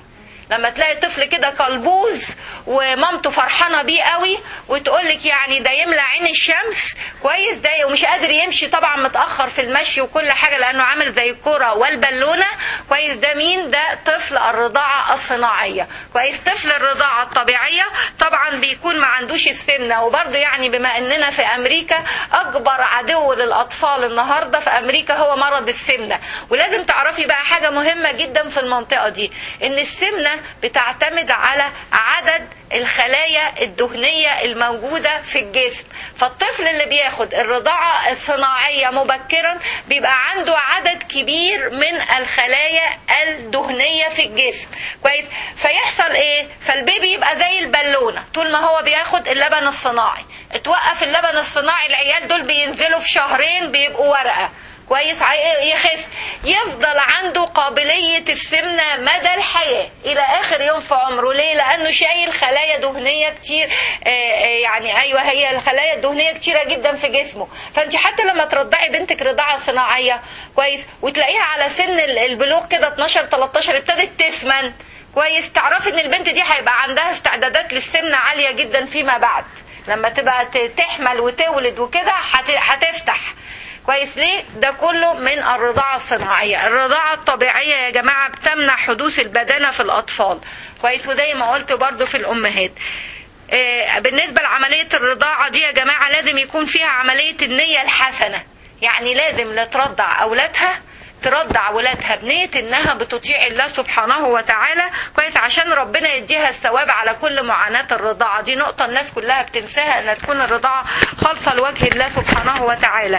Speaker 1: لما تلاقي طفل كده قلبوز ومامته فرحانه بيه قوي وتقول لك يعني ده يملى عين الشمس كويس ده ومش قادر يمشي طبعا متاخر في المشي وكل حاجه لانه عامل زي الكوره والبالونه كويس ده مين ده طفل الرضاعه الصناعيه كويس طفل الرضاعه الطبيعيه طبعا بيكون ما عندوش السمنه وبرضه يعني بما اننا في امريكا اكبر عدو للاطفال النهارده في امريكا هو مرض السمنه ولازم تعرفي بقى حاجه مهمه جدا في المنطقه دي ان السمنه بتعتمد على عدد الخلايا الدهنية الموجودة في الجسم فالطفل اللي بياخد الرضاعة الصناعية مبكرا بيبقى عنده عدد كبير من الخلايا الدهنية في الجسم كويس فيحصل ايه فالبيبي يبقى زي البالونة طول ما هو بياخد اللبن الصناعي اتوقف اللبن الصناعي العيال دول بينزلوا في شهرين بيبقوا ورقة كويس يخس يفضل عنده قابلية السمنة مدى الحياة إلى آخر يوم في عمره ليه؟ لأنه شايل خلايا دهنية كتير يعني أيوة هي الخلايا الدهنية كتيرة جدا في جسمه فأنت حتى لما ترضعي بنتك رضاعة صناعية كويس وتلاقيها على سن البلوغ كده 12 13 ابتدت تسمن كويس تعرفي ان البنت دي هيبقى عندها استعدادات للسمنة عالية جدا فيما بعد لما تبقى تحمل وتولد وكده هتفتح كويس ليه ده كله من الرضاعة الصناعية الرضاعة الطبيعية يا جماعة بتمنع حدوث البدانة في الأطفال كويس وزي ما قلت برضو في الأمهات بالنسبة لعملية الرضاعة دي يا جماعة لازم يكون فيها عملية النية الحسنة يعني لازم اللي ترضع أولادها ترضع ولادها بنية انها بتطيع الله سبحانه وتعالى كويس عشان ربنا يديها الثواب على كل معاناة الرضاعة دي نقطة الناس كلها بتنساها ان تكون الرضاعة خالصة لوجه الله سبحانه وتعالى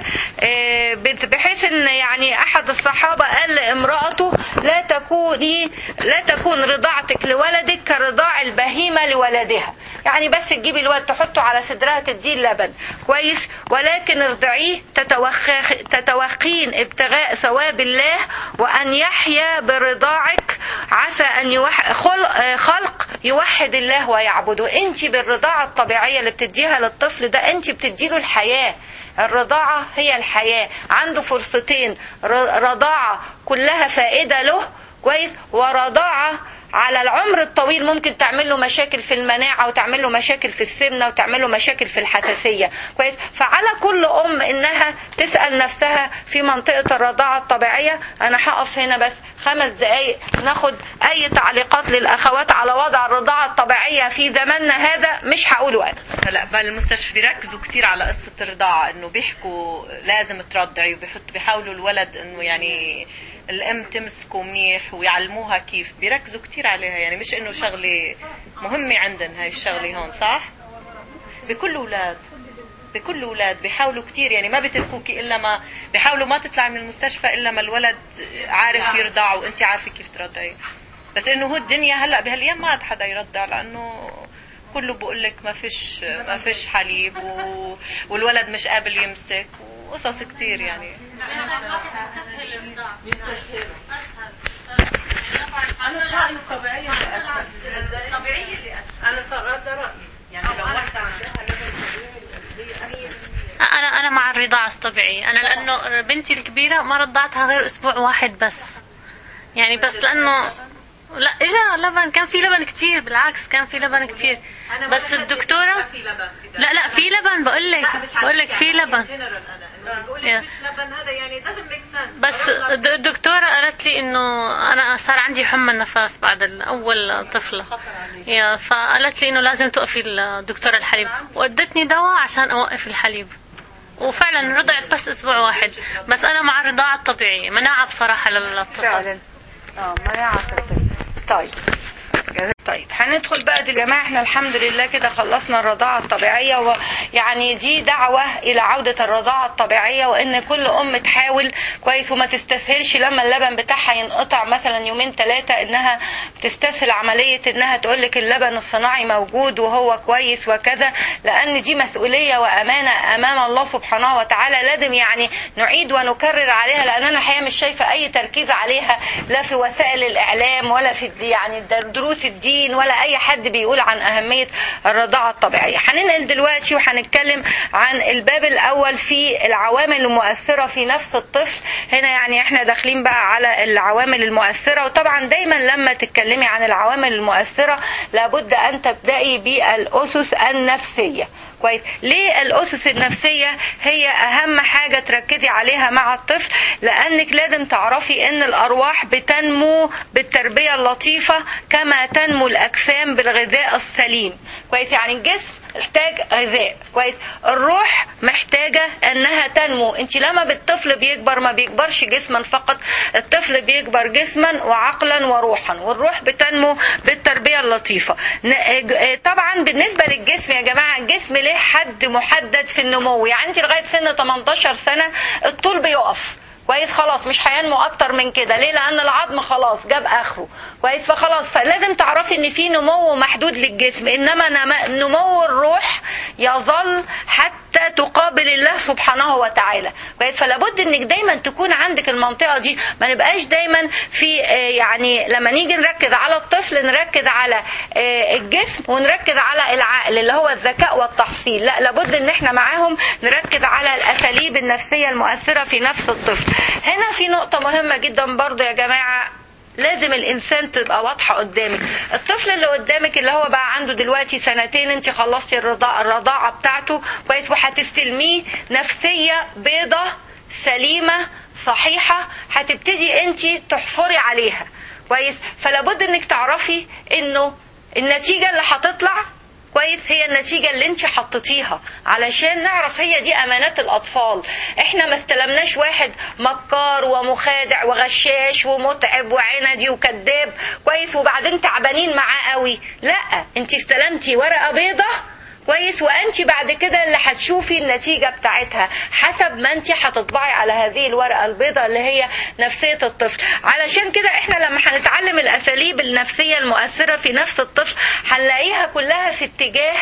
Speaker 1: بحيث ان يعني احد الصحابة قال لامرأته لا تكوني لا تكون رضاعتك لولدك كرضاع البهيمة لولدها يعني بس تجيبي الولد تحطه على صدرها تديه اللبن كويس ولكن ارضعيه تتوخين ابتغاء ثواب الله وأن يحيا برضاعك عسى أن يوح... خلق... خلق يوحد الله ويعبده أنت بالرضاعة الطبيعية اللي بتديها للطفل ده أنت بتديله الحياة الرضاعة هي الحياة عنده فرصتين رضاعة كلها فائدة له كويس ورضاعة على العمر الطويل ممكن تعمل له مشاكل في المناعة وتعمل له مشاكل في السمنة وتعمل له مشاكل في الحساسية كويس فعلى كل أم إنها تسأل نفسها في منطقة الرضاعة الطبيعية أنا هقف هنا بس خمس دقايق ناخد أي تعليقات للأخوات على وضع الرضاعة الطبيعية في زماننا هذا مش هقوله أنا
Speaker 3: هلا بالمستشفى بيركزوا كثير على قصة الرضاعة إنه بيحكوا لازم ترضعي وبيحط بيحاولوا الولد إنه يعني الام تمسكه منيح ويعلموها كيف بيركزوا كتير عليها يعني مش انه شغله مهمه عندهم هاي الشغله هون صح بكل اولاد بكل اولاد بيحاولوا كتير يعني ما بيتركوكي الا ما بيحاولوا ما تطلعي من المستشفى الا ما الولد عارف يرضع وانت عارفه كيف ترضعي بس انه هو الدنيا هلا بهالايام ما عاد حدا يرضع لانه كله بقول لك ما فيش ما فيش حليب و... والولد مش قابل يمسك وقصص كتير يعني
Speaker 2: انا في رايي الطبيعيه اللي اسهل
Speaker 3: الطبيعيه اللي اسهل
Speaker 2: انا صار ده رايي يعني لو واحده عندها لبن طبيعي هي اسهل
Speaker 4: انا انا مع الرضاعه الطبيعيه انا لانه بنتي الكبيره ما رضعتها غير اسبوع واحد بس يعني بس لانه لا اجا لبن كان في لبن كتير بالعكس كان في لبن كتير بس الدكتوره
Speaker 3: في لبن في
Speaker 4: لا لا في لبن بقول لك بقول لك في لبن
Speaker 3: بقول
Speaker 4: يا.
Speaker 3: لك فيش لبن هذا يعني doesn't make sense
Speaker 4: بس الد- الدكتورة قالت لي انه انا صار عندي حمى النفس بعد اول طفلة يا فقالت لي انه لازم توقفي الدكتورة الحليب وادتني دواء عشان اوقف الحليب وفعلا رضعت بس اسبوع واحد بس انا مع الرضاعة الطبيعية مناعة بصراحة للطفل
Speaker 1: فعلا اه مناعة طبيعية طيب طيب هندخل بقى يا جماعه احنا الحمد لله كده خلصنا الرضاعه الطبيعيه ويعني دي دعوه الى عوده الرضاعه الطبيعيه وان كل ام تحاول كويس وما تستسهلش لما اللبن بتاعها ينقطع مثلا يومين ثلاثه انها تستسهل عمليه انها تقول لك اللبن الصناعي موجود وهو كويس وكذا لان دي مسؤوليه وامانه امام الله سبحانه وتعالى لازم يعني نعيد ونكرر عليها لان انا الحقيقه مش شايفه اي تركيز عليها لا في وسائل الاعلام ولا في الد- يعني الدروس الدين دين ولا اي حد بيقول عن اهميه الرضاعه الطبيعيه هننقل دلوقتي وهنتكلم عن الباب الاول في العوامل المؤثره في نفس الطفل هنا يعني احنا داخلين بقى على العوامل المؤثره وطبعا دايما لما تتكلمي عن العوامل المؤثره لابد ان تبداي بالاسس النفسيه كويس ليه الاسس النفسيه هي اهم حاجه تركزي عليها مع الطفل لانك لازم تعرفي ان الارواح بتنمو بالتربيه اللطيفه كما تنمو الاجسام بالغذاء السليم كويس يعني الجسم محتاج غذاء كويس الروح محتاجة انها تنمو انت لما بالطفل بيكبر ما بيكبرش جسما فقط الطفل بيكبر جسما وعقلا وروحا والروح بتنمو بالتربية اللطيفة طبعا بالنسبة للجسم يا جماعة الجسم ليه حد محدد في النمو يعني انت لغاية سن 18 سنة الطول بيقف كويس خلاص مش هينمو اكتر من كده ليه لان العظم خلاص جاب اخره كويس فخلاص فلازم تعرفي ان في نمو محدود للجسم انما نمو الروح يظل حتى تقابل الله سبحانه وتعالى كويس فلابد انك دايما تكون عندك المنطقه دي ما نبقاش دايما في يعني لما نيجي نركز على الطفل نركز على الجسم ونركز على العقل اللي هو الذكاء والتحصيل لا لابد ان احنا معاهم نركز على الاساليب النفسيه المؤثره في نفس الطفل هنا في نقطة مهمة جدا برضو يا جماعة لازم الانسان تبقى واضحه قدامك الطفل اللي قدامك اللي هو بقى عنده دلوقتي سنتين انت خلصتي الرضاعه الرضاعه بتاعته كويس وهتستلميه نفسيه بيضه سليمه صحيحه هتبتدي انت تحفري عليها كويس فلابد انك تعرفي انه النتيجه اللي هتطلع كويس هي النتيجة اللي انت حطيتيها علشان نعرف هي دي امانات الاطفال احنا ما استلمناش واحد مكار ومخادع وغشاش ومتعب وعندي وكذاب كويس وبعدين تعبانين معاه قوي لا انت استلمتي ورقة بيضة كويس وانت بعد كده اللي هتشوفي النتيجه بتاعتها حسب ما انت هتطبعي على هذه الورقه البيضاء اللي هي نفسيه الطفل علشان كده احنا لما هنتعلم الاساليب النفسيه المؤثره في نفس الطفل هنلاقيها كلها في اتجاه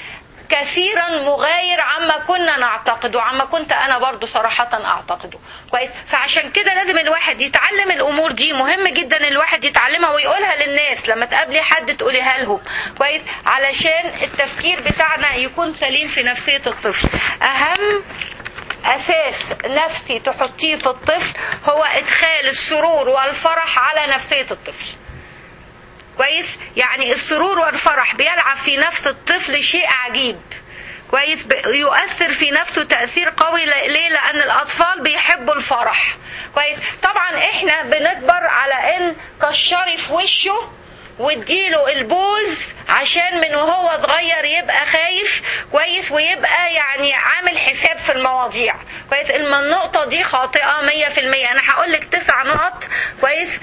Speaker 1: كثيرا مغاير عما كنا نعتقد وعما كنت انا برضو صراحة اعتقده كويس فعشان كده لازم الواحد يتعلم الامور دي مهم جدا الواحد يتعلمها ويقولها للناس لما تقابلي حد تقوليها لهم كويس علشان التفكير بتاعنا يكون سليم في نفسية الطفل اهم اساس نفسي تحطيه في الطفل هو ادخال السرور والفرح على نفسية الطفل كويس يعني السرور والفرح بيلعب في نفس الطفل شيء عجيب كويس يؤثر في نفسه تأثير قوي ليه لأن الأطفال بيحبوا الفرح كويس طبعا احنا بنكبر على ان كشري في وشه واديله البوز عشان من وهو صغير يبقى خايف كويس ويبقى يعني عامل حساب في المواضيع كويس النقطه دي خاطئه 100% انا هقول لك تسع نقط كويس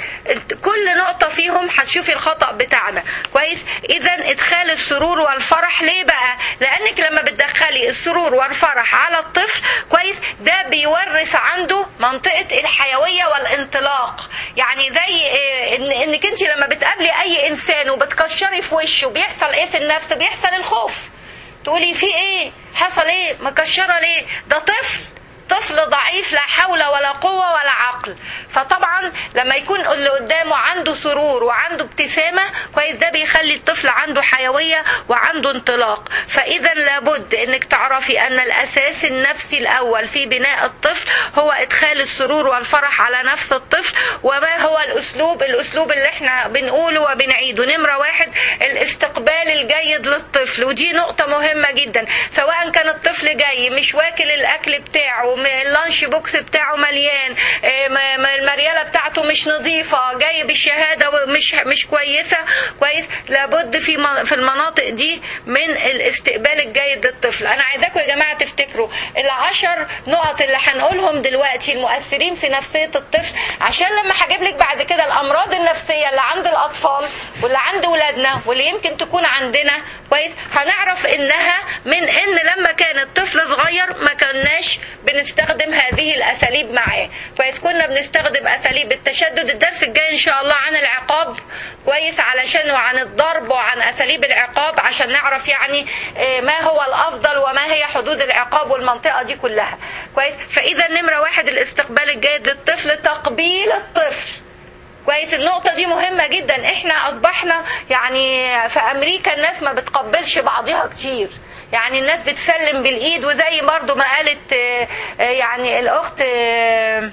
Speaker 1: كل نقطه فيهم هتشوفي الخطا بتاعنا كويس اذا ادخال السرور والفرح ليه بقى لانك لما بتدخلي السرور والفرح على الطفل كويس ده بيورث عنده منطقه الحيويه والانطلاق يعني زي إن انك انت لما بتقابلي اي انسان وبتكشري في وشه بيحصل ايه في النفس بيحصل الخوف تقولي في ايه حصل ايه مكشره ليه ده طفل طفل ضعيف لا حول ولا قوة ولا عقل فطبعا لما يكون اللي قدامه عنده سرور وعنده ابتسامة كويس ده بيخلي الطفل عنده حيوية وعنده انطلاق فإذا لابد انك تعرفي ان الأساس النفسي الأول في بناء الطفل هو إدخال السرور والفرح على نفس الطفل وما هو الأسلوب الأسلوب اللي احنا بنقوله وبنعيده نمرة واحد الاستقبال الجيد للطفل ودي نقطة مهمة جدا سواء كان الطفل جاي مش واكل الأكل بتاعه اللانش بوكس بتاعه مليان المريالة بتاعته مش نظيفة جاي بالشهادة مش مش كويسة كويس لابد في في المناطق دي من الاستقبال الجيد للطفل انا عايزاكم يا جماعة تفتكروا العشر نقط اللي هنقولهم دلوقتي المؤثرين في نفسية الطفل عشان لما هجيب لك بعد كده الامراض النفسية اللي عند الاطفال واللي عند ولادنا واللي يمكن تكون عندنا كويس هنعرف انها من ان لما كان الطفل صغير ما كناش بنستخدم هذه الاساليب معاه كويس كنا بنستخدم اساليب التشدد الدرس الجاي ان شاء الله عن العقاب كويس علشان وعن الضرب وعن اساليب العقاب عشان نعرف يعني ما هو الافضل وما هي حدود العقاب والمنطقه دي كلها كويس فاذا نمره واحد الاستقبال الجيد للطفل تقبيل الطفل كويس النقطة دي مهمة جدا احنا اصبحنا يعني في امريكا الناس ما بتقبلش بعضها كتير يعني الناس بتسلم بالايد وزي برضو ما قالت آه، آه، يعني الاخت آه،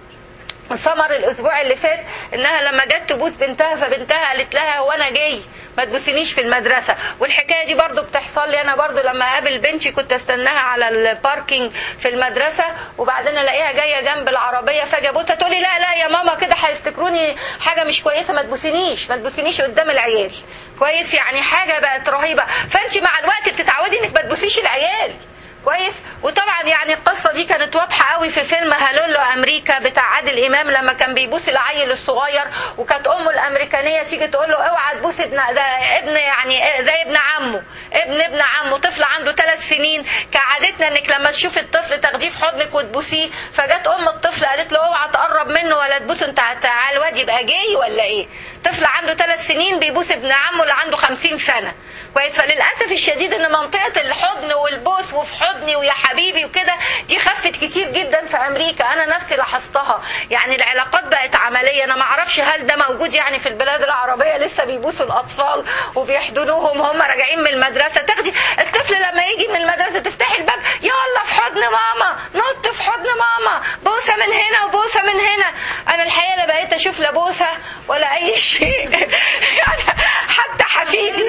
Speaker 1: سمر الاسبوع اللي فات انها لما جت تبوس بنتها فبنتها قالت لها وانا جاي ما تبوسينيش في المدرسه والحكايه دي برضو بتحصل لي انا برضو لما اقابل بنتي كنت استناها على الباركينج في المدرسه وبعدين الاقيها جايه جنب العربيه فاجي ابوسها تقول لي لا لا يا ماما كده هيفتكروني حاجه مش كويسه ما تبوسينيش ما تبوسينيش قدام العيال كويس يعني حاجه بقت رهيبه فانت مع الوقت بتتعودي انك ما تبوسيش العيال كويس وطبعا يعني القصه دي كانت واضحه قوي في فيلم هالولو امريكا بتاع عادل امام لما كان بيبوس العيل الصغير وكانت امه الامريكانيه تيجي تقول له اوعى تبوس ابن ده ابن يعني زي ابن عمه ابن ابن عمه طفل عنده ثلاث سنين كعادتنا انك لما تشوف الطفل تاخديه في حضنك وتبوسيه فجت ام الطفل قالت له اوعى تقرب منه ولا تبوسه انت تعال الواد يبقى جاي ولا ايه طفل عنده ثلاث سنين بيبوس ابن عمه اللي عنده خمسين سنه كويس فللاسف الشديد ان منطقه الحضن والبوس وفي حضني ويا حبيبي وكده دي خفت كتير جدا في امريكا انا نفسي لاحظتها يعني العلاقات بقت عمليه انا ما اعرفش هل ده موجود يعني في البلاد العربيه لسه بيبوسوا الاطفال وبيحضنوهم وهم راجعين من المدرسه تاخدي الطفل لما يجي من المدرسه تفتحي الباب يلا في حضن ماما نط في حضن ماما بوسه من هنا وبوسه من هنا انا الحقيقه لا بقيت اشوف لا بوسه ولا اي شيء يعني حتى حفيدي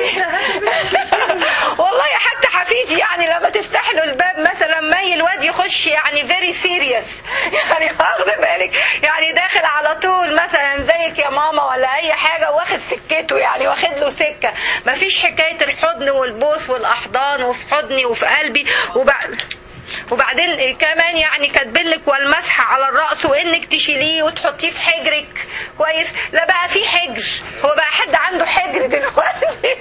Speaker 1: والله حتى حفيدي يعني لما تفتح له الباب مثلا مي الواد يخش يعني فيري سيريس يعني واخد بالك يعني داخل على طول مثلا زيك يا ماما ولا اي حاجه واخد سكته يعني واخد له سكه مفيش حكايه الحضن والبوس والاحضان وفي حضني وفي قلبي وبعد وبعدين كمان يعني كاتبين لك والمسح على الراس وانك تشيليه وتحطيه في حجرك كويس لا بقى في حجر هو بقى حد عنده حجر دلوقتي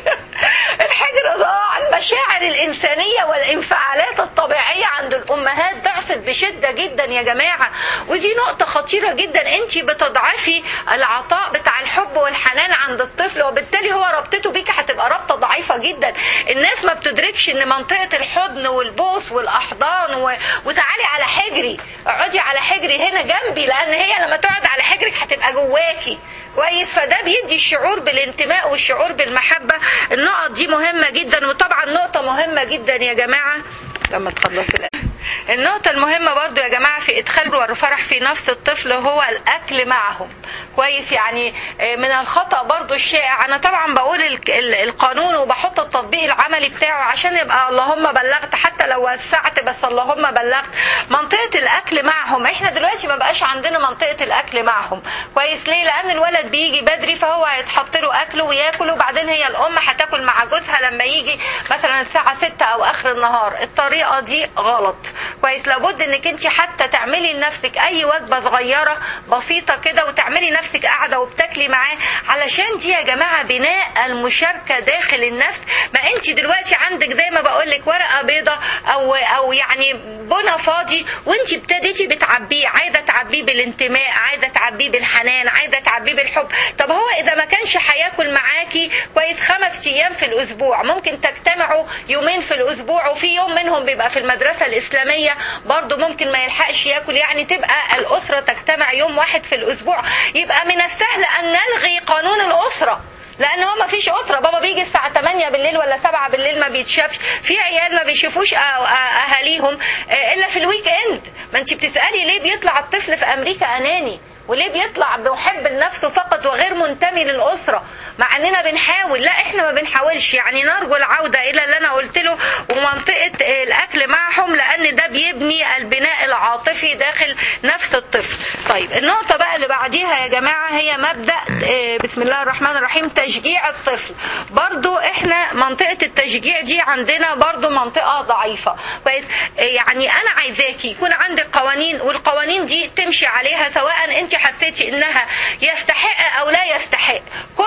Speaker 1: الحجر ضاع المشاعر الانسانيه والانفعالات الطبيعيه عند الامهات ضعفت بشده جدا يا جماعه ودي نقطه خطيره جدا انت بتضعفي العطاء بتاع الحب والحنان عند الطفل وبالتالي هو رابطته بيك هتبقى رابطه ضعيفه جدا الناس ما بتدركش ان منطقه الحضن والبوس والاحضان و... وتعالي على حجري اقعدي على حجري هنا جنبي لان هي لما تقعد على حجرك هتبقى جواكي كويس فده بيدي الشعور بالانتماء والشعور بالمحبه النقط دي مهمه جدا وطبعا نقطه مهمه جدا يا جماعه لما تخلصي النقطة المهمة برضو يا جماعة في إدخال والفرح في نفس الطفل هو الأكل معهم كويس يعني من الخطأ برضو الشائع أنا طبعا بقول القانون وبحط التطبيق العملي بتاعه عشان يبقى اللهم بلغت حتى لو وسعت بس اللهم بلغت منطقة الأكل معهم إحنا دلوقتي ما بقاش عندنا منطقة الأكل معهم كويس ليه لأن الولد بيجي بدري فهو هيتحط له أكله وياكل وبعدين هي الأم هتاكل مع جوزها لما يجي مثلا الساعة 6 أو آخر النهار الطريقة دي غلط كويس لابد انك انت حتى تعملي لنفسك اي وجبه صغيره بسيطه كده وتعملي نفسك قاعده وبتاكلي معاه علشان دي يا جماعه بناء المشاركه داخل النفس ما انت دلوقتي عندك زي ما بقول لك ورقه بيضه او او يعني بنا فاضي وانت ابتديتي بتعبيه عايزه تعبيه بالانتماء عايزه تعبيه بالحنان عايزه تعبيه بالحب طب هو اذا ما كانش هياكل معاكي كويس خمس ايام في الاسبوع ممكن تجتمعوا يومين في الاسبوع وفي يوم منهم بيبقى في المدرسه الاسلاميه برضه ممكن ما يلحقش ياكل يعني تبقى الاسره تجتمع يوم واحد في الاسبوع يبقى من السهل ان نلغي قانون الاسره لان هو ما فيش اسره بابا بيجي الساعه 8 بالليل ولا 7 بالليل ما بيتشافش في عيال ما بيشوفوش اهاليهم الا في الويك اند ما انت بتسالي ليه بيطلع الطفل في امريكا اناني وليه بيطلع محب لنفسه فقط وغير منتمي للأسرة مع اننا بنحاول لا احنا ما بنحاولش يعني نرجو العودة الى اللي انا قلت له ومنطقة الاكل معهم لان ده بيبني البناء العاطفي داخل نفس الطفل طيب النقطة بقى اللي بعديها يا جماعة هي مبدأ بسم الله الرحمن الرحيم تشجيع الطفل برضو احنا منطقة التشجيع دي عندنا برضو منطقة ضعيفة كويس يعني انا عايزاكي يكون عندك قوانين والقوانين دي تمشي عليها سواء انت حسيتي انها يستحق او لا يستحق كل طفل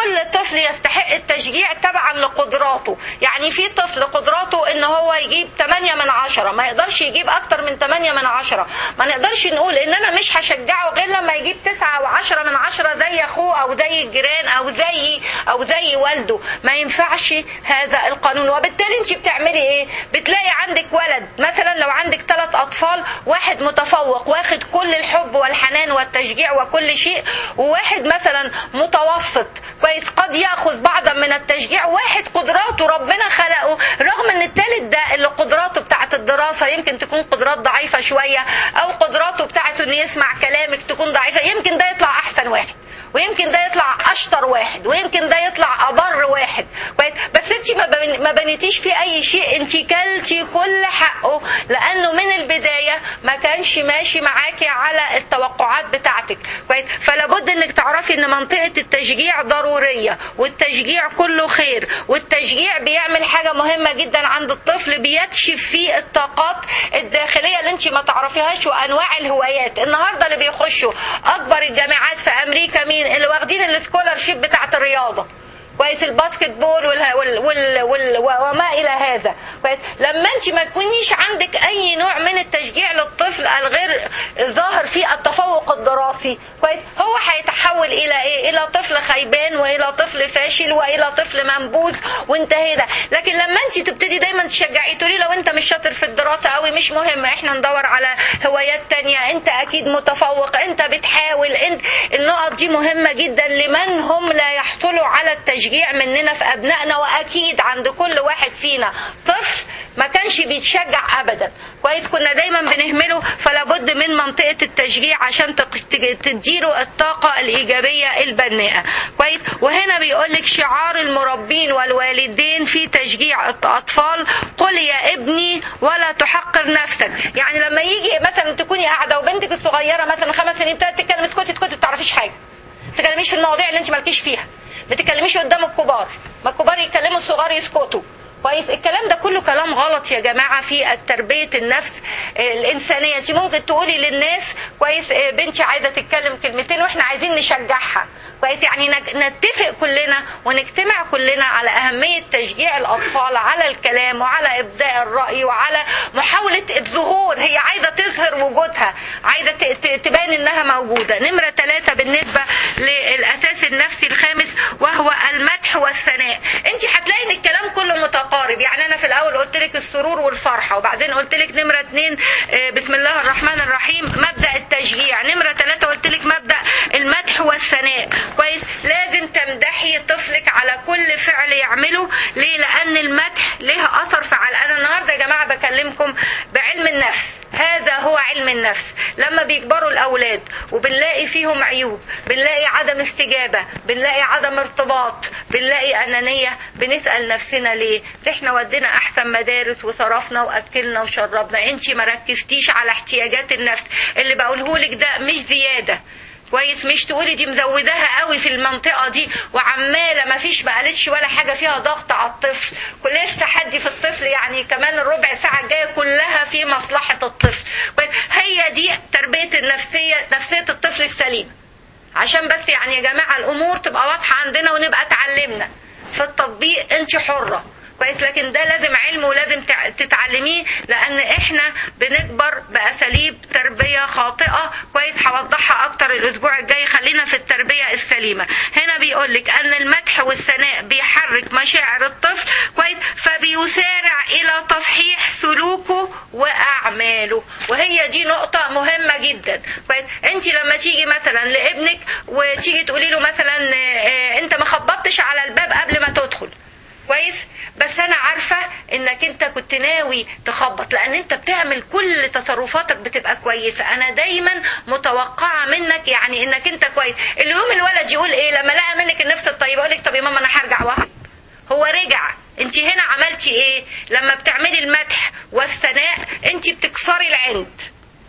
Speaker 1: الطفل يستحق التشجيع تبعا لقدراته يعني في طفل قدراته ان هو يجيب 8 من عشرة ما يقدرش يجيب اكتر من 8 من عشرة ما نقدرش نقول ان انا مش هشجعه غير لما يجيب 9 و10 من عشرة زي اخوه او زي الجيران او زي او زي والده ما ينفعش هذا القانون وبالتالي انت بتعملي ايه بتلاقي عندك ولد مثلا لو عندك ثلاث اطفال واحد متفوق واخد كل الحب والحنان والتشجيع وكل شيء وواحد مثلا متوسط كويس قد ياخذ بعضا من التشجيع واحد قدراته ربنا خلقه رغم ان الثالث ده اللي قدراته بتاعت الدراسه يمكن تكون قدرات ضعيفه شويه او قدراته بتاعته انه يسمع كلامك تكون ضعيفه يمكن ده يطلع احسن واحد ويمكن ده يطلع اشطر واحد ويمكن ده يطلع ابر واحد كويس بس انت ما بن- ما بنيتيش فيه اي شيء انت كلتي كل حقه لانه من البدايه ما كانش ماشي معاكي على التوقعات بتاعتك كويس فلا بد انك تعرفي ان منطقه التشجيع ضروريه والتشجيع كله خير والتشجيع بيعمل حاجه مهمه جدا عند الطفل بيكشف فيه الطاقات الداخليه اللي انت ما تعرفيهاش وانواع الهوايات النهارده اللي بيخشوا اكبر الجامعات في امريكا مين اللي واخدين السكولارشيب بتاعت الرياضه كويس الباسكت بول وال وال وال وال وما الى هذا كويس لما انت ما تكونيش عندك اي نوع من التشجيع للطفل الغير ظاهر في التفوق الدراسي كويس هو هيتحول الى ايه الى طفل خيبان والى طفل فاشل والى طفل منبوذ وانتهينا لكن لما انت تبتدي دايما تشجعي تقولي لو انت مش شاطر في الدراسه قوي مش مهم احنا ندور على هوايات تانية انت اكيد متفوق انت بتحاول انت النقط دي مهمه جدا لمن هم لا يحصلوا على التشجيع مننا في ابنائنا واكيد عند كل واحد فينا طفل ما كانش بيتشجع ابدا كويس كنا دايما بنهمله فلا بد من منطقه التشجيع عشان تق- تج- تديله الطاقه الايجابيه البناءه كويس وهنا بيقول لك شعار المربين والوالدين في تشجيع الاطفال قل يا ابني ولا تحقر نفسك يعني لما يجي مثلا تكوني قاعده وبنتك الصغيره مثلا خمس سنين ابتدت تتكلم اسكتي اسكتي ما بتعرفيش حاجه ما تتكلميش في المواضيع اللي انت مالكيش فيها ما تتكلميش قدام الكبار ما الكبار يتكلموا الصغار يسكتوا كويس الكلام ده كله كلام غلط يا جماعه في تربيه النفس الانسانيه انت ممكن تقولي للناس كويس آه، بنتي عايزه تتكلم كلمتين واحنا عايزين نشجعها كويس يعني نك- نتفق كلنا ونجتمع كلنا على اهميه تشجيع الاطفال على الكلام وعلى ابداء الراي وعلى محاوله الظهور هي عايزه تظهر وجودها عايزه ت- ت- تبان انها موجوده نمره ثلاثه بالنسبه للاساس النفسي الخامس وهو المدح والثناء انت هتلاقي ان الكلام كله متقارب يعني انا في الاول قلت لك السرور والفرحه وبعدين قلت لك نمره اثنين آه، بسم الله الرحمن الرحيم مبدا التشجيع نمره ثلاثه قلت لك مبدا المدح والثناء كويس لازم تمدحي طفلك على كل فعل يعمله ليه لان المدح له اثر فعال انا النهارده يا جماعه بكلمكم بعلم النفس هذا هو علم النفس لما بيكبروا الاولاد وبنلاقي فيهم عيوب بنلاقي عدم استجابه بنلاقي عدم ارتباط بنلاقي انانيه بنسال نفسنا ليه احنا ودينا احسن مدارس وصرفنا واكلنا وشربنا انت ما ركزتيش على احتياجات النفس اللي بقوله لك ده مش زياده كويس مش تقولي دي مزوداها قوي في المنطقه دي وعماله ما فيش ما قالتش ولا حاجه فيها ضغط على الطفل كل لسه حدي في الطفل يعني كمان الربع ساعه الجايه كلها في مصلحه الطفل كويس هي دي تربيه النفسيه نفسيه الطفل السليم عشان بس يعني يا جماعه الامور تبقى واضحه عندنا ونبقى اتعلمنا في التطبيق انت حره كويس لكن ده لازم علم ولازم تع- تتعلميه لان احنا بنكبر باساليب تربيه خاطئه كويس هوضحها اكتر الاسبوع الجاي خلينا في التربيه السليمه هنا بيقول لك ان المدح والثناء بيحرك مشاعر الطفل كويس فبيسارع الى تصحيح سلوكه واعماله وهي دي نقطه مهمه جدا كويس انت لما تيجي مثلا لابنك وتيجي تقولي له مثلا آه، انت ما خبطتش على الباب قبل ما تدخل كويس بس انا عارفه انك انت كنت ناوي تخبط لان انت بتعمل كل تصرفاتك بتبقى كويسه انا دايما متوقعه منك يعني انك انت كويس اليوم الولد يقول ايه لما لقى منك النفس الطيبه يقول لك طب يا ماما انا هرجع واحد هو رجع انت هنا عملتي ايه لما بتعملي المدح والثناء انت بتكسري العند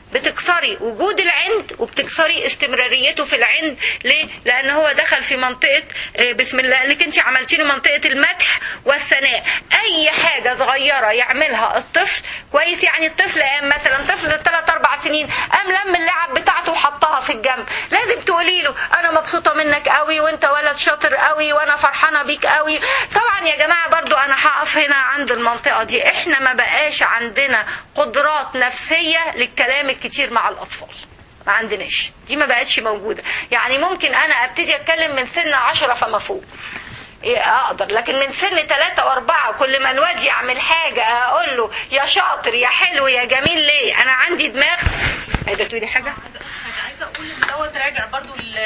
Speaker 1: بتكسري وجود العند وبتكسري استمراريته في العند ليه؟ لان هو دخل في منطقه آه، بسم الله انك انت عملتي له منطقه المدح والثناء اي حاجه صغيره يعملها الطفل كويس يعني الطفل قام مثلا طفل 3 4 سنين قام لم اللعب بتاعته وحطها في الجنب لازم تقولي له انا مبسوطه منك قوي وانت ولد شاطر قوي وانا فرحانه بيك قوي طبعا يا جماعه برضو انا هقف هنا عند المنطقه دي احنا ما بقاش عندنا قدرات نفسيه للكلام الكتير مع الاطفال ما عندناش دي ما بقتش موجوده يعني ممكن انا ابتدي اتكلم من سن عشرة فما فوق إيه اقدر لكن من سن ثلاثة واربعة كل ما الواد يعمل حاجة اقول له يا شاطر يا حلو يا جميل ليه انا عندي دماغ عايزة تقولي حاجة
Speaker 2: عايزه اقول ان دوت راجع برضو ل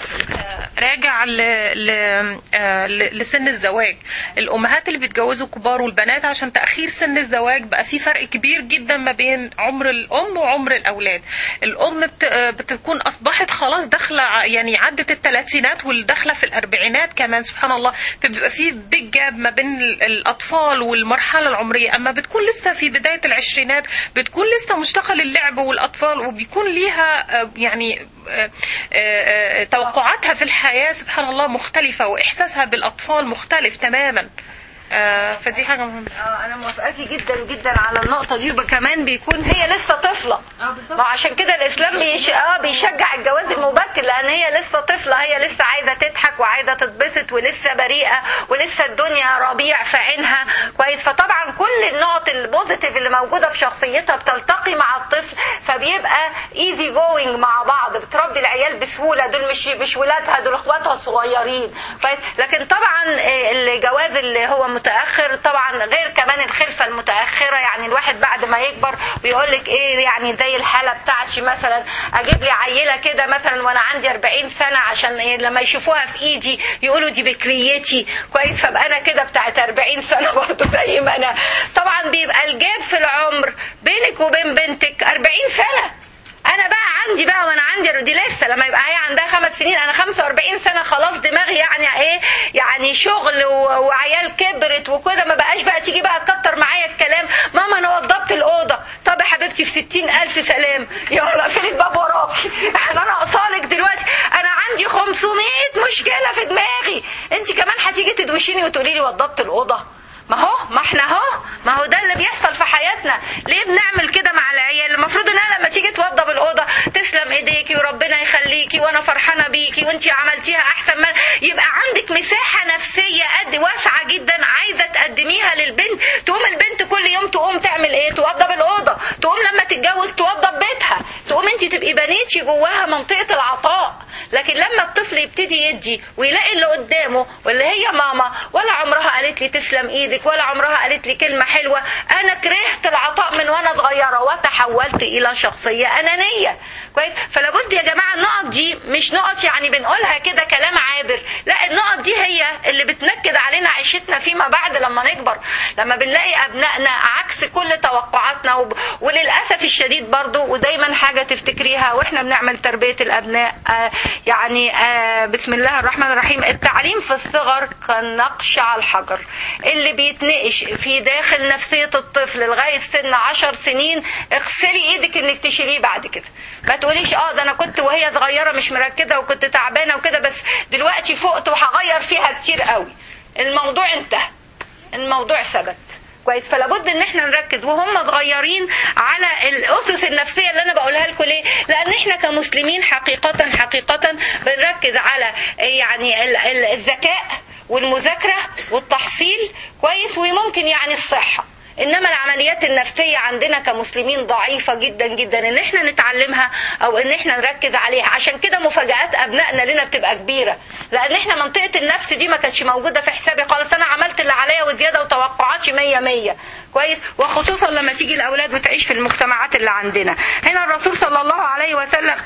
Speaker 2: آه، راجع ل... ل... آه، ل- لسن الزواج الامهات اللي بيتجوزوا كبار والبنات عشان تاخير سن الزواج بقى في فرق كبير جدا ما بين عمر الام وعمر الاولاد الام بت... آه، بتكون اصبحت خلاص داخله ع- يعني عدت الثلاثينات والداخله في الاربعينات كمان سبحان الله فبيبقى في بيج جاب ما بين ال- الاطفال والمرحله العمريه اما بتكون لسه في بدايه العشرينات بتكون لسه مشتاقه للعب والاطفال وبيكون ليها آه، يعني آه، آه، آه، توقعاتها في الحياه سبحان الله مختلفه واحساسها بالاطفال مختلف تماما آه، فدي حاجه مهمه
Speaker 1: اه انا موافقاكي جدا جدا على النقطه دي وكمان بيكون هي لسه طفله ما عشان كده الاسلام بيش... اه بيشجع الجواز المبكر لان هي لسه طفله هي لسه عايزه تضحك وعايزه تتبسط ولسه بريئه ولسه الدنيا ربيع في عينها كويس فطبعا كل النقط البوزيتيف اللي موجوده في شخصيتها بتلتقي مع الطفل فبيبقى ايزي جوينج مع بعض بتربي العيال بسهوله دول مش مش ولادها دول اخواتها الصغيرين كويس لكن طبعا آه، الجواز اللي هو متاخر طبعا غير كمان الخلفه المتاخره يعني الواحد بعد ما يكبر ويقول لك ايه يعني زي الحاله بتاعتي مثلا اجيب لي عيله كده مثلا وانا عندي 40 سنه عشان إيه لما يشوفوها في ايدي يقولوا دي بكريتي كويس فابقى انا كده بتاعت 40 سنه برضه زي ما انا طبعا بيبقى الجاب في العمر بينك وبين بنتك 40 سنه انا بقى عندي بقى وانا عندي دي لسه لما يبقى هي عندها خمس سنين انا 45 سنه خلاص دماغي يعني ايه يعني شغل و- وعيال كبرت وكده ما بقاش بقى تيجي بقى تكتر معايا الكلام ماما انا وضبت الاوضه طب يا حبيبتي في 60 الف سلام يلا فين الباب وراكي احنا انا اقصالك دلوقتي انا عندي 500 مشكله في دماغي انت كمان هتيجي تدوشيني وتقولي لي وضبت الاوضه ما هو ما احنا اهو ما هو ده اللي بيحصل في حياتنا ليه بنعمل كده مع العيال المفروض انها لما تيجي توضب الاوضه تسلم ايديكي وربنا يخليكي وانا فرحانه بيكي وانت عملتيها احسن ما يبقى عندك مساحه نفسيه قد واسعه جدا عايزه تقدميها للبنت تقوم البنت كل يوم تقوم تعمل ايه توضب الاوضه تقوم لما تتجوز توضب بيتها تقوم انت تبقي بنيتي جواها منطقه العطاء لكن لما الطفل يبتدي يدي ويلاقي اللي قدامه واللي هي ماما ولا عمرها قالت لي تسلم ايدك ولا عمرها قالت لي كلمه حلوه انا كرهت العطاء من وانا صغيره وتحولت الى شخصيه انانيه كويس فلابد يا جماعه النقط دي مش نقط يعني بنقولها كده كلام عابر لا النقط دي هي اللي بتنكد علينا عيشتنا فيما بعد لما نكبر لما بنلاقي ابنائنا عكس كل توقعاتنا وب... وللاسف الشديد برضو ودايما حاجه تفتكريها واحنا بنعمل تربيه الابناء آه يعني آه بسم الله الرحمن الرحيم التعليم في الصغر كالنقش على الحجر اللي بيتنقش في داخل نفسيه الطفل لغايه سن عشر سنين اغسلي ايدك انك تشيليه بعد كده ما تقوليش اه ده انا كنت وهي صغيره مش مركزه وكنت تعبانه وكده بس دلوقتي فقت وهغير فيها كتير قوي الموضوع انتهى الموضوع ثبت كويس فلابد ان احنا نركز وهم صغيرين على الاسس النفسيه اللي انا بقولها لكم ليه؟ لان احنا كمسلمين حقيقه حقيقه بنركز على يعني ال- ال- الذكاء والمذاكره والتحصيل كويس وممكن يعني الصحه انما العمليات النفسيه عندنا كمسلمين ضعيفه جدا جدا ان احنا نتعلمها او ان احنا نركز عليها عشان كده مفاجات ابنائنا لنا بتبقى كبيره لان احنا منطقه النفس دي ما كانتش موجوده في حسابي خالص انا عملت اللي عليا وزياده وتوقعاتي 100 100 كويس وخصوصا لما تيجي الاولاد وتعيش في المجتمعات اللي عندنا هنا الرسول صلى الله عليه وسلم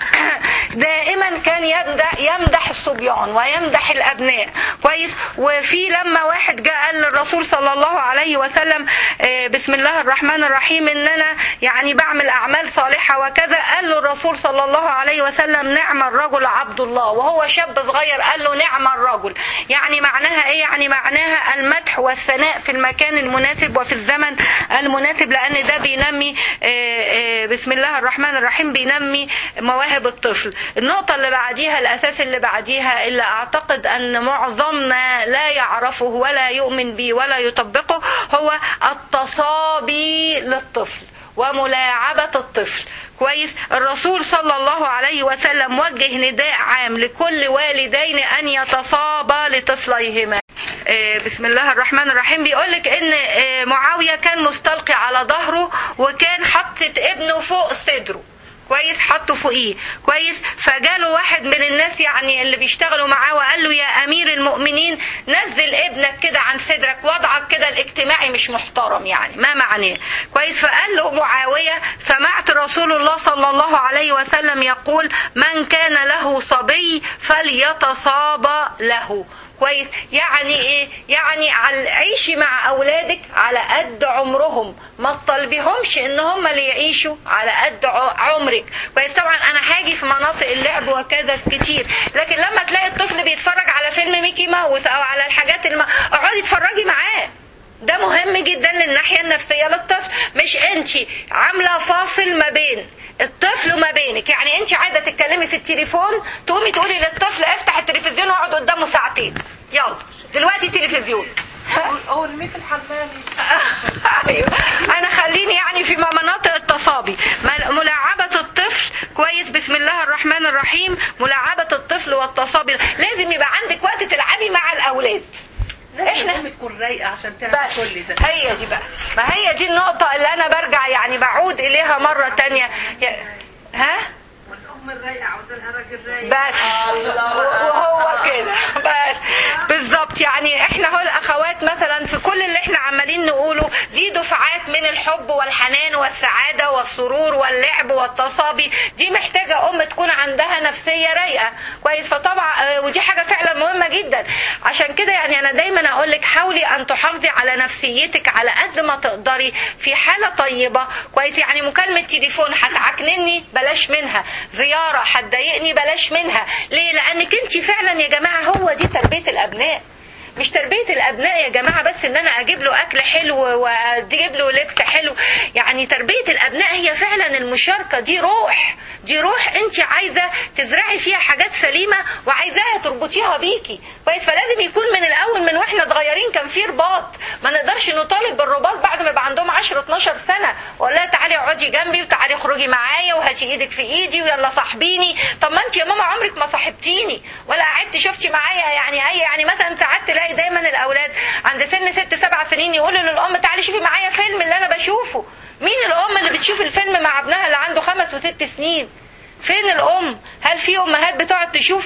Speaker 1: دائما كان يمدح يمدح الصبيان ويمدح الابناء كويس وفي لما واحد جاء قال للرسول صلى الله عليه وسلم آه، بسم الله الرحمن الرحيم ان انا يعني بعمل اعمال صالحه وكذا قال له الرسول صلى الله عليه وسلم نعم الرجل عبد الله وهو شاب صغير قال له نعم الرجل يعني معناها ايه يعني معناها المدح المدح والثناء في المكان المناسب وفي الزمن المناسب لان ده بينمي آه، آه، بسم الله الرحمن الرحيم بينمي مواهب الطفل النقطة اللي بعديها الأساس اللي بعديها اللي أعتقد أن معظمنا لا يعرفه ولا يؤمن به ولا يطبقه هو التصابي للطفل وملاعبة الطفل كويس الرسول صلى الله عليه وسلم وجه نداء عام لكل والدين أن يتصابا لطفليهما آه، بسم الله الرحمن الرحيم بيقولك ان آه، معاوية كان مستلقي على ظهره وكان حطت ابنه فوق صدره كويس حطه فوقيه كويس فجاله واحد من الناس يعني اللي بيشتغلوا معاه وقال له يا امير المؤمنين نزل ابنك كده عن صدرك وضعك كده الاجتماعي مش محترم يعني ما معناه كويس فقال له معاويه سمعت رسول الله صلى الله عليه وسلم يقول من كان له صبي فليتصابى له كويس يعني ايه يعني على عيشي مع اولادك على قد عمرهم ما تطالبيهمش ان هم اللي يعيشوا على قد ع- عمرك كويس طبعا انا هاجي في مناطق اللعب وكذا كتير لكن لما تلاقي الطفل بيتفرج على فيلم ميكي ماوس او على الحاجات الم... اقعدي اتفرجي معاه ده مهم جدا للناحية النفسية للطفل مش انت عاملة فاصل ما بين الطفل وما بينك يعني انت عايزة تتكلمي في التليفون تقومي تقولي للطفل افتح التلفزيون واقعد قدامه ساعتين يلا دلوقتي تلفزيون
Speaker 2: او ارميه في الحمام
Speaker 1: ايوه انا خليني يعني في مناطق التصابي مل- ملاعبة الطفل كويس بسم الله الرحمن الرحيم ملاعبة الطفل والتصابي لازم يبقى عندك وقت تلعبي مع الاولاد احنا
Speaker 2: تكون رايقه عشان
Speaker 1: بس هي دي بقى ما هي دي النقطة اللي أنا برجع يعني بعود إليها مرة تانية يا- ها؟
Speaker 5: الام الرايقه عاوزه لها راجل رايق
Speaker 1: بس وهو كده بس بالظبط يعني احنا هو الاخوات مثلا في كل اللي احنا عمالين نقوله دي دفعات من الحب والحنان والسعاده والسرور واللعب والتصابي دي محتاجه ام تكون عندها نفسيه رايقه كويس فطبعا آه، ودي حاجه فعلا مهمه جدا عشان كده يعني انا دايما اقول لك حاولي ان تحافظي على نفسيتك على قد ما تقدري في حاله طيبه كويس يعني مكالمه تليفون هتعكنني بلاش منها زياره هتضايقني بلاش منها ليه لانك انت فعلا يا جماعه هو دي تربيه الابناء مش تربية الأبناء يا جماعة بس إن أنا أجيب له أكل حلو وأجيب له لبس حلو يعني تربية الأبناء هي فعلا المشاركة دي روح دي روح أنت عايزة تزرعي فيها حاجات سليمة وعايزاها تربطيها بيكي كويس فلازم يكون من الأول من وإحنا صغيرين كان في رباط ما نقدرش نطالب بالرباط بعد ما يبقى عندهم 10 12 سنة وأقول لها تعالي اقعدي جنبي وتعالي اخرجي معايا وهاتي ايدك في ايدي ويلا صاحبيني طب ما انت يا ماما عمرك ما صاحبتيني ولا قعدت شفتي معايا يعني اي يعني مثلا ساعات تلاقي دايما الاولاد عند سن ست سبع سنين يقولوا للام تعالي شوفي معايا فيلم اللي انا بشوفه مين الام اللي بتشوف الفيلم مع ابنها اللي عنده خمس وست سنين فين الام هل في امهات بتقعد تشوف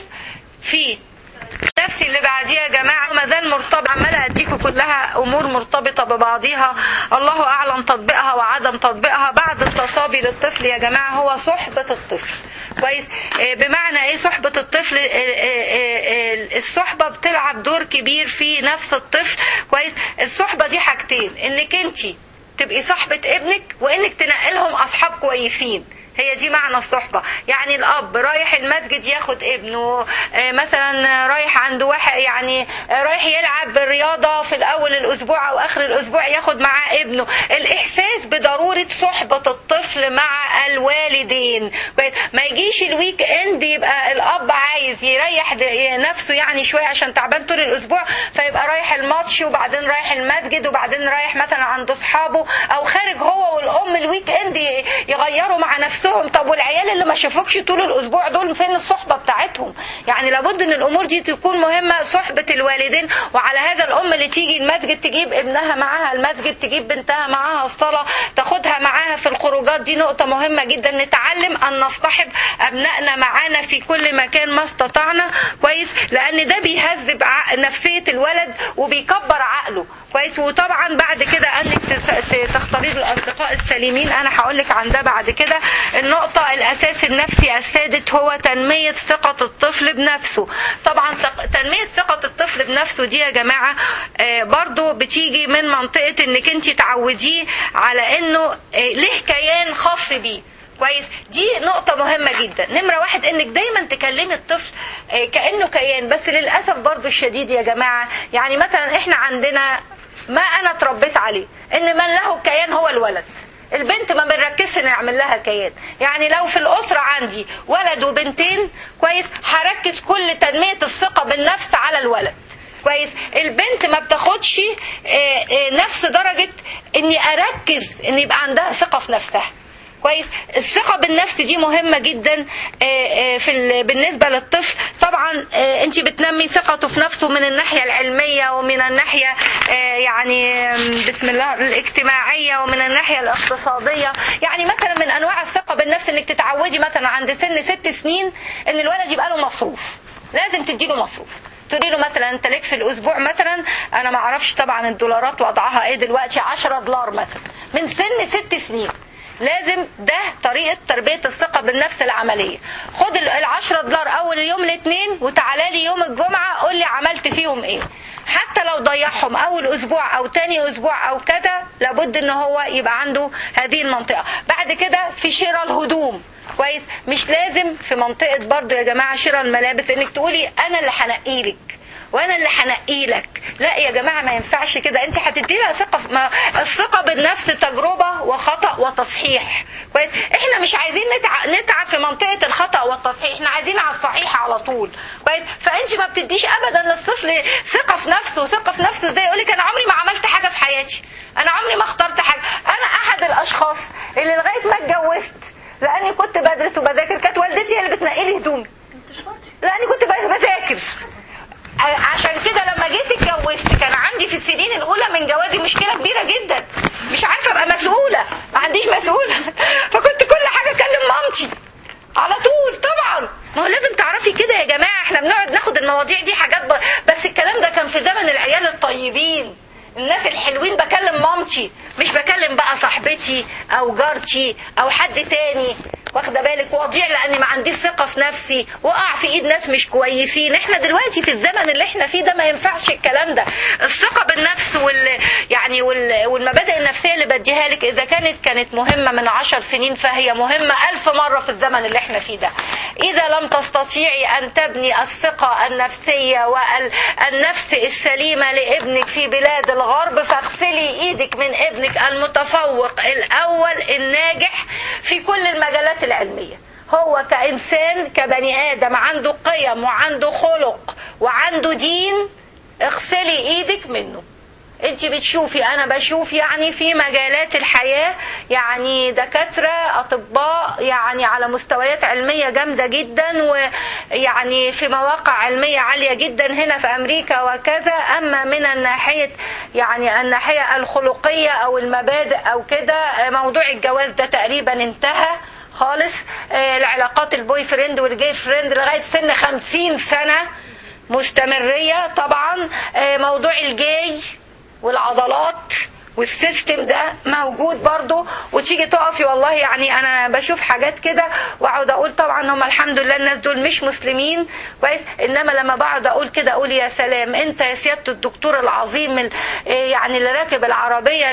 Speaker 1: في نفسي اللي بعديها يا جماعه ما زال مرتبط عماله اديكم كلها امور مرتبطه ببعضيها الله اعلم تطبيقها وعدم تطبيقها بعد التصابي للطفل يا جماعه هو صحبه الطفل كويس آه، بمعنى ايه صحبه الطفل آه، آه، آه، آه، الصحبه بتلعب دور كبير في نفس الطفل كويس الصحبه دي حاجتين انك انت تبقي صاحبه ابنك وانك تنقلهم اصحاب كويسين هي دي معنى الصحبة يعني الأب رايح المسجد ياخد ابنه آه، مثلا رايح عند واحد يعني آه، رايح يلعب بالرياضة في الأول الأسبوع أو آخر الأسبوع ياخد معاه ابنه الإحساس بضرورة صحبة الطفل مع الوالدين ما يجيش الويك اند يبقى الأب عايز يريح د- نفسه يعني شوية عشان تعبان طول الأسبوع فيبقى رايح الماتش وبعدين رايح المسجد وبعدين رايح مثلا عند أصحابه أو خارج هو والأم الويك اند ي- يغيروا مع نفسهم طب والعيال اللي ما شافوكش طول الأسبوع دول فين الصحبة بتاعتهم يعني لابد ان الأمور دي تكون مهمة صحبة الوالدين وعلى هذا الأم اللي تيجي المسجد تجيب ابنها معاها المسجد تجيب بنتها معاها الصلاة تاخدها معاها في الخروجات دي نقطة مهمة جدا نتعلم أن نصطحب أبنائنا معانا في كل مكان ما استطعنا كويس لأن ده بيهذب ع- نفسية الولد وبيكبر عقله كويس وطبعا بعد كده انك تس- ت- تختاري له الاصدقاء السليمين انا هقول لك عن ده بعد كده النقطه الاساس النفسي السادس هو تنميه ثقه الطفل بنفسه طبعا تق- تنميه ثقه الطفل بنفسه دي يا جماعه آه، برضو بتيجي من منطقه انك انت تعوديه على انه آه، ليه كيان خاص بيه كويس دي نقطة مهمة جدا نمرة واحد انك دايما تكلمي الطفل آه، كأنه كيان بس للأسف برضو الشديد يا جماعة يعني مثلا احنا عندنا ما انا اتربيت عليه ان من له كيان هو الولد البنت ما بنركزش نعمل لها كيان يعني لو في الاسره عندي ولد وبنتين كويس هركز كل تنميه الثقه بالنفس على الولد كويس البنت ما بتاخدش آه، آه، نفس درجه اني اركز ان يبقى عندها ثقه في نفسها كويس الثقة بالنفس دي مهمة جدا آه، آه، في ال- بالنسبة للطفل طبعا انت بتنمي ثقته في نفسه من الناحية العلمية ومن الناحية آه، يعني آم، بسم الله الاجتماعية ومن الناحية الاقتصادية يعني مثلا من انواع الثقة بالنفس انك تتعودي مثلا عند سن ست سنين ان الولد يبقى له مصروف لازم تديله مصروف تقولي له مثلا انت ليك في الاسبوع مثلا انا ما اعرفش طبعا الدولارات وضعها ايه دلوقتي 10 دولار مثلا من سن ست سنين لازم ده طريقة تربية الثقة بالنفس العملية خد ال 10 دولار اول يوم الاثنين وتعالى لي يوم الجمعة قول لي عملت فيهم ايه حتى لو ضيعهم اول اسبوع او تاني اسبوع او كذا لابد ان هو يبقى عنده هذه المنطقة بعد كده في شراء الهدوم كويس مش لازم في منطقة برضو يا جماعة شراء الملابس انك تقولي انا اللي هنقيلك وانا اللي هنقي لك لا يا جماعه ما ينفعش كده انت هتدي لها ثقه في ما الثقه بالنفس تجربه وخطا وتصحيح كويس احنا مش عايزين نتع... نتعب في منطقه الخطا والتصحيح احنا عايزين على الصحيح على طول كويس فانت ما بتديش ابدا للطفل ثقه في نفسه ثقه في نفسه ازاي يقول لك انا عمري ما عملت حاجه في حياتي انا عمري ما اخترت حاجه انا احد الاشخاص اللي لغايه ما اتجوزت لاني كنت بدرس وبذاكر كانت والدتي هي اللي بتنقي لي هدومي لاني كنت بذاكر عشان كده لما جيت اتجوزت كان عندي في السنين الاولى من جوازي مشكله كبيره جدا مش عارفه ابقى مسؤوله ما عنديش مسؤوله فكنت كل حاجه اكلم مامتي على طول طبعا ما هو لازم تعرفي كده يا جماعه احنا بنقعد ناخد المواضيع دي حاجات ب... بس الكلام ده كان في زمن العيال الطيبين الناس الحلوين بكلم مامتي مش بكلم بقى صاحبتي او جارتي او حد تاني واخده بالك وضيع لاني ما عنديش ثقه في نفسي واقع في ايد ناس مش كويسين احنا دلوقتي في الزمن اللي احنا فيه ده ما ينفعش الكلام ده الثقه بالنفس وال يعني وال... والمبادئ النفسيه اللي بديها لك اذا كانت كانت مهمه من عشر سنين فهي مهمه ألف مره في الزمن اللي احنا فيه ده اذا لم تستطيعي ان تبني الثقه النفسيه والنفس السليمه لابنك في بلاد الغرب فاغسلي ايدك من ابنك المتفوق الاول الناجح في كل المجالات العلمية هو كإنسان كبني آدم عنده قيم وعنده خلق وعنده دين اغسلي ايدك منه انت بتشوفي انا بشوف يعني في مجالات الحياة يعني دكاترة اطباء يعني على مستويات علمية جامدة جدا ويعني في مواقع علمية عالية جدا هنا في امريكا وكذا اما من الناحية يعني الناحية الخلقية او المبادئ او كده موضوع الجواز ده تقريبا انتهى خالص العلاقات البوي فريند والجي فريند لغاية سن خمسين سنة مستمرية طبعا موضوع الجاي والعضلات والسيستم ده موجود برضو وتيجي تقفي والله يعني انا بشوف حاجات كده واقعد اقول طبعا هم الحمد لله الناس دول مش مسلمين كويس انما لما بقعد اقول كده اقول يا سلام انت يا سياده الدكتور العظيم يعني اللي راكب العربيه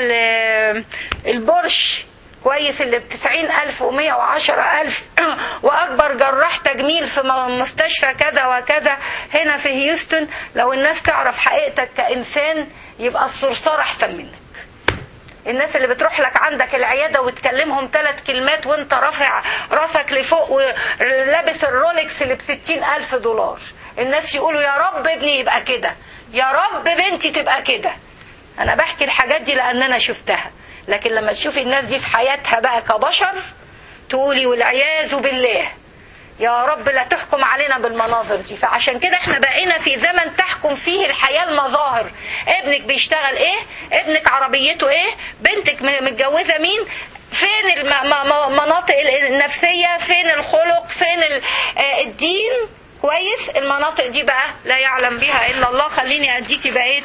Speaker 1: البورش كويس اللي بتسعين ألف ومية وعشرة ألف وأكبر جراح تجميل في مستشفى كذا وكذا هنا في هيوستن لو الناس تعرف حقيقتك كإنسان يبقى الصرصار أحسن منك الناس اللي بتروح لك عندك العيادة وتكلمهم ثلاث كلمات وانت رافع راسك لفوق ولابس الرولكس اللي بستين ألف دولار الناس يقولوا يا رب ابني يبقى كده يا رب بنتي تبقى كده أنا بحكي الحاجات دي لأن أنا شفتها لكن لما تشوفي الناس دي في حياتها بقى كبشر تقولي والعياذ بالله يا رب لا تحكم علينا بالمناظر دي فعشان كده احنا بقينا في زمن تحكم فيه الحياة المظاهر ابنك بيشتغل ايه ابنك عربيته ايه بنتك متجوزة مين فين المناطق النفسية فين الخلق فين الدين كويس المناطق دي بقى لا يعلم بها الا الله خليني اديكي بقيت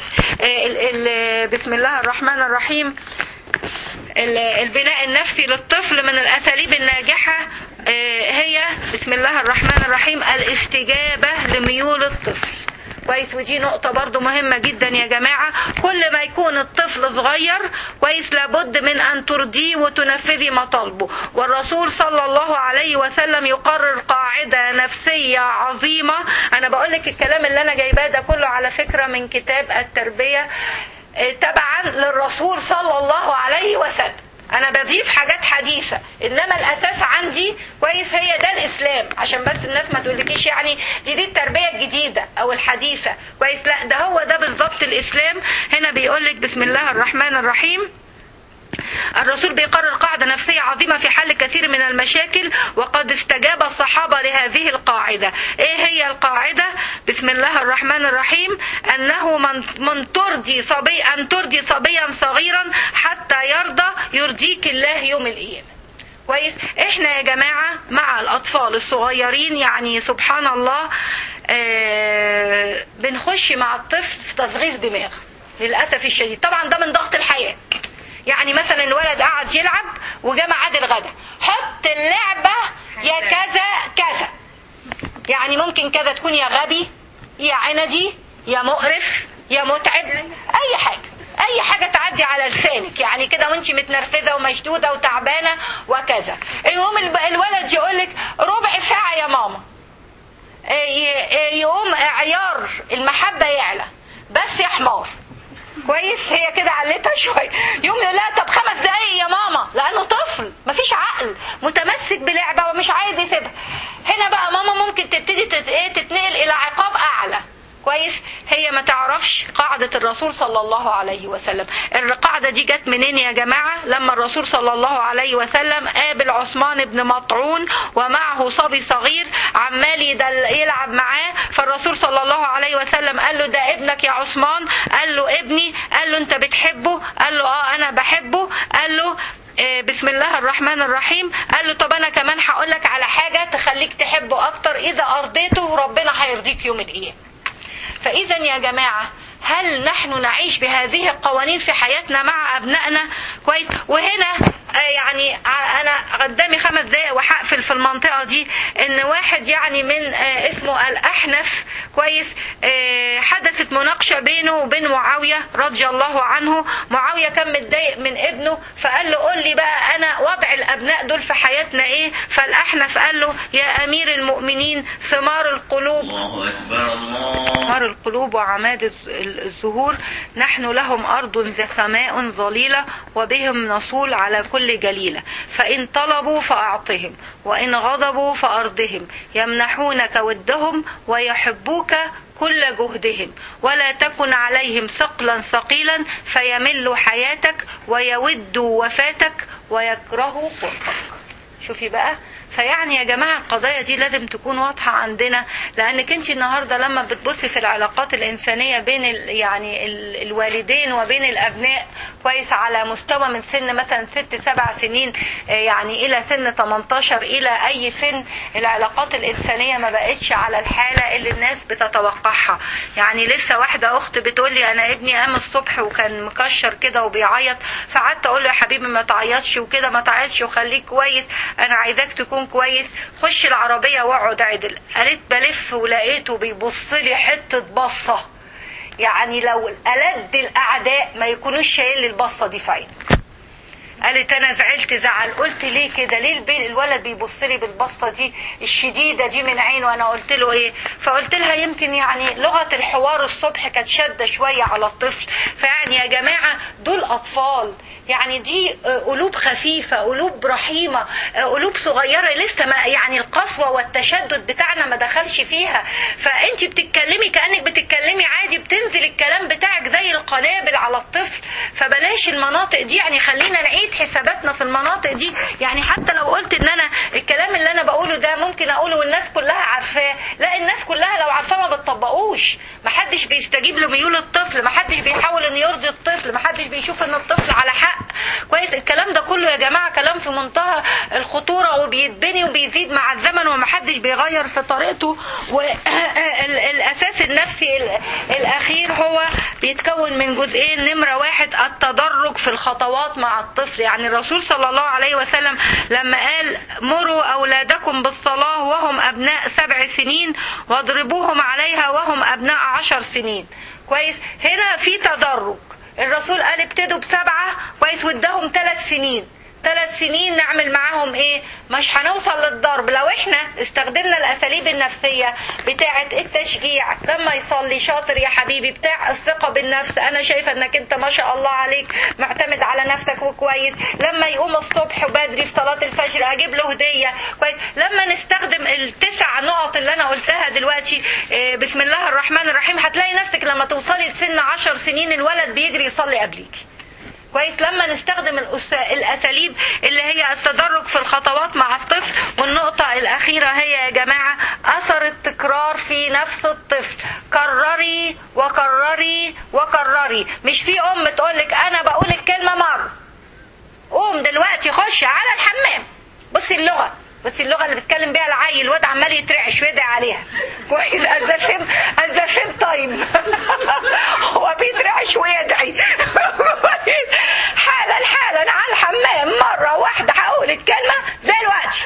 Speaker 1: بسم الله الرحمن الرحيم البناء النفسي للطفل من الأساليب الناجحة هي بسم الله الرحمن الرحيم الاستجابة لميول الطفل كويس ودي نقطة برضو مهمة جدا يا جماعة كل ما يكون الطفل صغير كويس لابد من أن ترضيه وتنفذي مطالبه والرسول صلى الله عليه وسلم يقرر قاعدة نفسية عظيمة أنا بقول لك الكلام اللي أنا جايباه ده كله على فكرة من كتاب التربية آه، تبعا للرسول صلى الله عليه وسلم انا بضيف حاجات حديثه انما الاساس عندي كويس هي ده الاسلام عشان بس الناس ما تقولكيش يعني دي دي التربيه الجديده او الحديثه كويس لا ده هو ده بالظبط الاسلام هنا بيقول لك بسم الله الرحمن الرحيم الرسول بيقرر قاعدة نفسية عظيمة في حل كثير من المشاكل وقد استجاب الصحابة لهذه القاعدة ايه هي القاعدة بسم الله الرحمن الرحيم انه من, من ترضي صبي ان ترضي صبيا صغيرا حتى يرضى يرضيك الله يوم القيامة كويس احنا يا جماعة مع الاطفال الصغيرين يعني سبحان الله آه بنخش مع الطفل في تصغير دماغ للاسف الشديد طبعا ده من ضغط الحياه يعني مثلا الولد قعد يلعب وجا ميعاد الغدا حط اللعبه يا كذا كذا يعني ممكن كذا تكون يا غبي يا عندي يا مقرف يا متعب اي حاجه اي حاجه تعدي على لسانك يعني كده وانت متنرفزه ومشدوده وتعبانه وكذا المهم الب- الولد يقول لك ربع ساعه يا ماما ي- يقوم عيار المحبه يعلى بس يا حمار كويس هي كده علتها شويه يوم يقول لها طب خمس دقايق يا ماما لانه طفل مفيش عقل متمسك بلعبه ومش عايز يسيبها هنا بقى ماما ممكن تبتدي تت- إيه تتنقل الى عقاب اعلى كويس هي ما تعرفش قاعدة الرسول صلى الله عليه وسلم القاعدة دي جت منين يا جماعة لما الرسول صلى الله عليه وسلم قابل عثمان بن مطعون ومعه صبي صغير عمال يدل- يلعب معاه فالرسول صلى الله عليه وسلم قال له ده ابنك يا عثمان قال له ابني قال له انت بتحبه قال له اه انا بحبه قال له آه، بسم الله الرحمن الرحيم قال له طب انا كمان هقول لك على حاجه تخليك تحبه اكتر اذا ارضيته ربنا هيرضيك يوم القيامه فإذا يا جماعة هل نحن نعيش بهذه القوانين في حياتنا مع أبنائنا كويس وهنا آه، يعني ع- أنا قدامي خمس دقايق وهقفل في المنطقة دي إن واحد يعني من آه، اسمه الأحنف كويس آه، حدثت مناقشة بينه وبين معاوية رضي الله عنه معاوية كان متضايق من ابنه فقال له قول لي بقى أنا وضع الأبناء دول في حياتنا إيه فالأحنف قال له يا أمير المؤمنين ثمار القلوب
Speaker 6: الله أكبر الله
Speaker 1: ثمار القلوب وعماد الز- الزهور نحن لهم أرض ذا سماء ظليلة وبهم نصول على كل جليلة فإن طلبوا فأعطهم وإن غضبوا فأرضهم يمنحونك ودهم ويحبوك كل جهدهم ولا تكن عليهم ثقلا ثقيلا فيملوا حياتك ويودوا وفاتك ويكرهوا قربك شوفي بقى فيعني يا جماعة القضايا دي لازم تكون واضحة عندنا لأنك انت النهاردة لما بتبصي في العلاقات الإنسانية بين ال يعني ال الوالدين وبين الأبناء كويس على مستوى من سن مثلا ست سبع سنين آه، يعني إلى سن 18 إلى أي سن العلاقات الإنسانية ما بقتش على الحالة اللي الناس بتتوقعها يعني لسه واحدة أخت بتقول لي أنا ابني قام الصبح وكان مكشر كده وبيعيط فقعدت أقول له يا حبيبي ما تعيطش وكده ما تعيطش وخليك كويس أنا عايزاك تكون كويس خش العربية واقعد عدل قالت بلف ولقيته بيبص لي حتة بصة يعني لو ألد الأعداء ما يكونوش شايل لي البصة دي في عيني قالت انا زعلت زعل قلت ليه كده ليه البي- الولد بيبص لي بالبصه دي الشديده دي من عينه وانا قلت له ايه فقلت لها يمكن يعني لغه الحوار الصبح كانت شاده شويه على الطفل فيعني يا جماعه دول اطفال يعني دي آه، قلوب خفيفة قلوب رحيمة آه، قلوب صغيرة لسه ما يعني القسوة والتشدد بتاعنا ما دخلش فيها فانت بتتكلمي كأنك بتتكلمي عادي بتنزل الكلام بتاعك زي القنابل على الطفل فبلاش المناطق دي يعني خلينا نعيد حساباتنا في المناطق دي يعني حتى لو قلت ان انا الكلام اللي انا بقوله ده ممكن اقوله والناس كلها عارفاه لا الناس كلها لو عارفاه ما بتطبقوش محدش بيستجيب لميول الطفل محدش بيحاول انه يرضي الطفل محدش بيشوف ان الطفل على حق كويس الكلام ده كله يا جماعه كلام في منتهى الخطوره وبيتبني وبيزيد مع الزمن ومحدش بيغير في طريقته والاساس النفسي ال- الاخير هو بيتكون من جزئين نمره واحد التدرج في الخطوات مع الطفل يعني الرسول صلى الله عليه وسلم لما قال مروا اولادكم بالصلاه وهم ابناء سبع سنين واضربوهم عليها وهم ابناء عشر سنين كويس هنا في تدرج الرسول قال ابتدوا بسبعة كويس واداهم ثلاث سنين ثلاث سنين نعمل معاهم ايه مش هنوصل للضرب لو احنا استخدمنا الاساليب النفسيه بتاعه التشجيع لما يصلي شاطر يا حبيبي بتاع الثقه بالنفس انا شايفه انك انت ما شاء الله عليك معتمد على نفسك وكويس لما يقوم الصبح وبدري في صلاه الفجر اجيب له هديه كويس لما نستخدم التسع نقط اللي انا قلتها دلوقتي إيه، بسم الله الرحمن الرحيم هتلاقي نفسك لما توصلي لسن عشر سنين الولد بيجري يصلي قبليكي كويس لما نستخدم الأس- الاساليب اللي هي التدرج في الخطوات مع الطفل والنقطه الاخيره هي يا جماعه اثر التكرار في نفس الطفل كرري وكرري وكرري مش في ام تقولك انا بقول الكلمه مره قوم دلوقتي خش على الحمام بصي اللغه بصي اللغه اللي بيتكلم بيها العيل الواد عمال يترعش ويدعي عليها كويس at the same at the same time هو بيترعش ويدعي حالا حالا على الحمام مره واحده هقول الكلمه دلوقتي